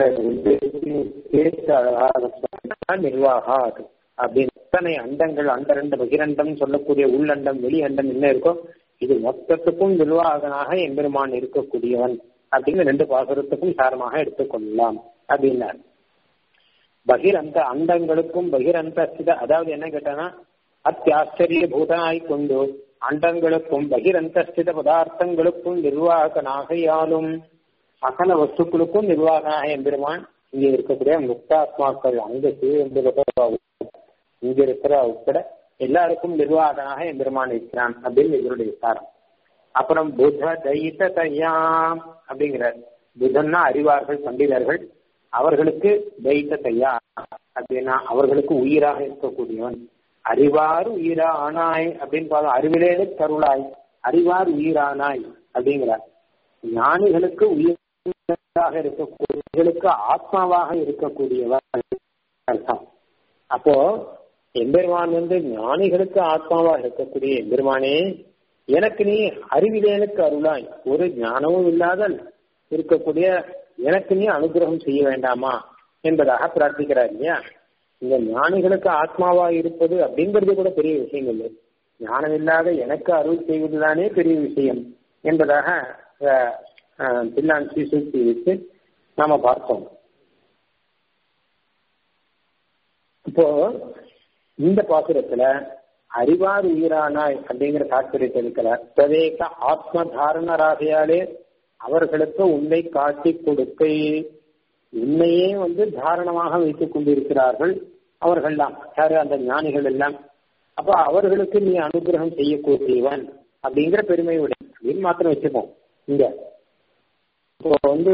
நிர்வாகா அப்படின்னு எத்தனை அண்டங்கள் அந்த ரெண்டு பகிரண்டம் சொல்லக்கூடிய உள்ளண்டம் வெளி அண்டம் என்ன இருக்கோ இது மொத்தத்துக்கும் நிர்வாகனாக எம்பெருமான் இருக்கக்கூடியவன் அப்படின்னு ரெண்டு பாசுரத்துக்கும் சாரமாக எடுத்துக்கொள்ளலாம் அப்படின்னார் பகிரந்த அண்டங்களுக்கும் பகிரந்த அதாவது என்ன கேட்டானா அத்தியாச்சரிய பூதனாய் கொண்டு அண்டங்களுக்கும் பகிரந்த ஸ்தித பதார்த்தங்களுக்கும் நிர்வாகனாகையாலும் சகல வஸ்துக்களுக்கும் நிர்வாகனாக எம்பெருமான் இங்கே இருக்கக்கூடிய முக்தாத்மாக்கள் அங்க இங்க இருக்கிற உட்பட எல்லாருக்கும் நிர்வாகனாக எம்பெருமான் இருக்கிறான் அப்படின்னு இவருடைய சாரம் அப்புறம் புத தைத்த தையாம் அப்படிங்கிறார் புதன்னா அறிவார்கள் பண்டிதர்கள் அவர்களுக்கு தைத்த தையா அப்படின்னா அவர்களுக்கு உயிராக இருக்கக்கூடியவன் அறிவார் உயிரானாய் அப்படின்னு பார்த்தோம் அறிவிலே கருளாய் அறிவார் உயிரானாய் அப்படிங்கிறார் ஞானிகளுக்கு உயிராக இருக்கக்கூடியவர்களுக்கு ஆத்மாவாக இருக்கக்கூடியவர் அர்த்தம் அப்போ எம்பெருமான் வந்து ஞானிகளுக்கு ஆத்மாவாக இருக்கக்கூடிய எம்பெருமானே எனக்கு நீ அறிவிலேனுக்கு அருளாய் ஒரு ஞானமும் இல்லாத இருக்கக்கூடிய எனக்கு நீ அனுகிரகம் செய்ய வேண்டாமா என்பதாக பிரார்த்திக்கிறார் இல்லையா இந்த ஞானிகளுக்கு ஆத்மாவா இருப்பது அப்படிங்கிறது கூட பெரிய விஷயம் இல்லை ஞானம் இல்லாத எனக்கு அருள் செய்வதுதானே பெரிய விஷயம் என்பதாக பில்லான் சீசூத்தி வைத்து நாம பார்த்தோம் இப்போ இந்த பாசுரத்துல அறிவார் உயிரானாய் அப்படிங்கிற தாற்பயத்தை இருக்கிறார் பிரதேக ஆத்ம தாரணராகையாலே அவர்களுக்கு உன்னை காட்டி கொடுக்கை உண்மையே வந்து தாரணமாக வைத்துக் கொண்டிருக்கிறார்கள் அவர்கள்லாம் யாரு அந்த ஞானிகள் எல்லாம் அப்ப அவர்களுக்கு நீ அனுகிரகம் செய்யக்கூடியவன் அப்படிங்கிற பெருமை உடைய அப்படின்னு மாத்திரம் வச்சுப்போம் இங்க இப்போ வந்து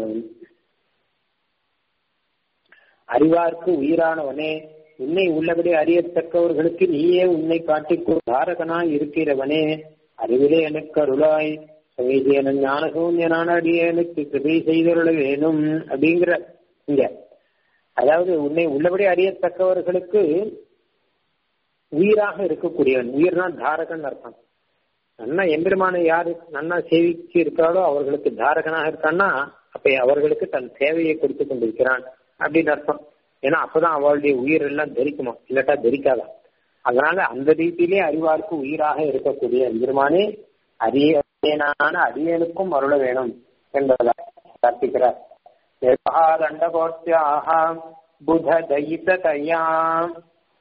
அறிவார்க்கு உயிரானவனே உன்னை உள்ளபடி அறியத்தக்கவர்களுக்கு நீயே உன்னை காட்டிக்கோ தாரகனாய் இருக்கிறவனே அறிவிலே எனக்கு அருளாய் சமீதியன ஞானசூன்யனான அடியனுக்கு கிருபை செய்தருள வேணும் அப்படிங்கிற இங்க அதாவது உன்னை உள்ளபடி அறியத்தக்கவர்களுக்கு உயிராக இருக்கக்கூடியவன் உயிர்னா தாரகன் அர்த்தம் நன்னா எம்பெருமான யாரு நன்னா சேவிச்சு இருக்காளோ அவர்களுக்கு தாரகனாக இருக்கான்னா அப்ப அவர்களுக்கு தன் சேவையை கொடுத்து கொண்டிருக்கிறான் அப்படின்னு அர்த்தம் ஏன்னா அப்பதான் அவளுடைய உயிர் எல்லாம் தரிக்குமா இல்லாட்டா தரிக்காதான் அதனால அந்த ரீதியிலே அறிவார்க்கு உயிராக இருக்கக்கூடிய எம்பெருமானே அரியனான அரியனுக்கும் அருள வேணும் என்பதாக பிரார்த்திக்கிறார் தண்டகோட்டியாக புத தயித தயாம்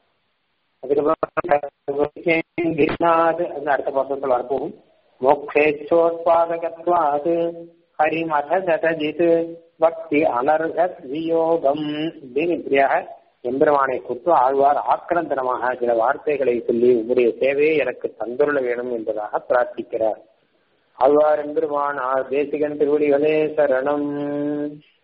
அதுக்கப்புறம் அடுத்த பாசத்தில் வரப்போகும் மோக்ஷேச்சோத்பாதகத்வாது ஹரிமத சதஜித் பக்தி அனர்ஹத் வியோகம் அப்படின்னு இப்படியாக எம்பெருமானை குறித்து ஆழ்வார் ஆக்கிரந்தனமாக சில வார்த்தைகளை சொல்லி உங்களுடைய சேவையை எனக்கு தந்துள்ள வேணும் என்பதாக பிரார்த்திக்கிறார் ஆழ்வார் எம்பெருமான் தேசிகன் திருவடிகளே சரணம்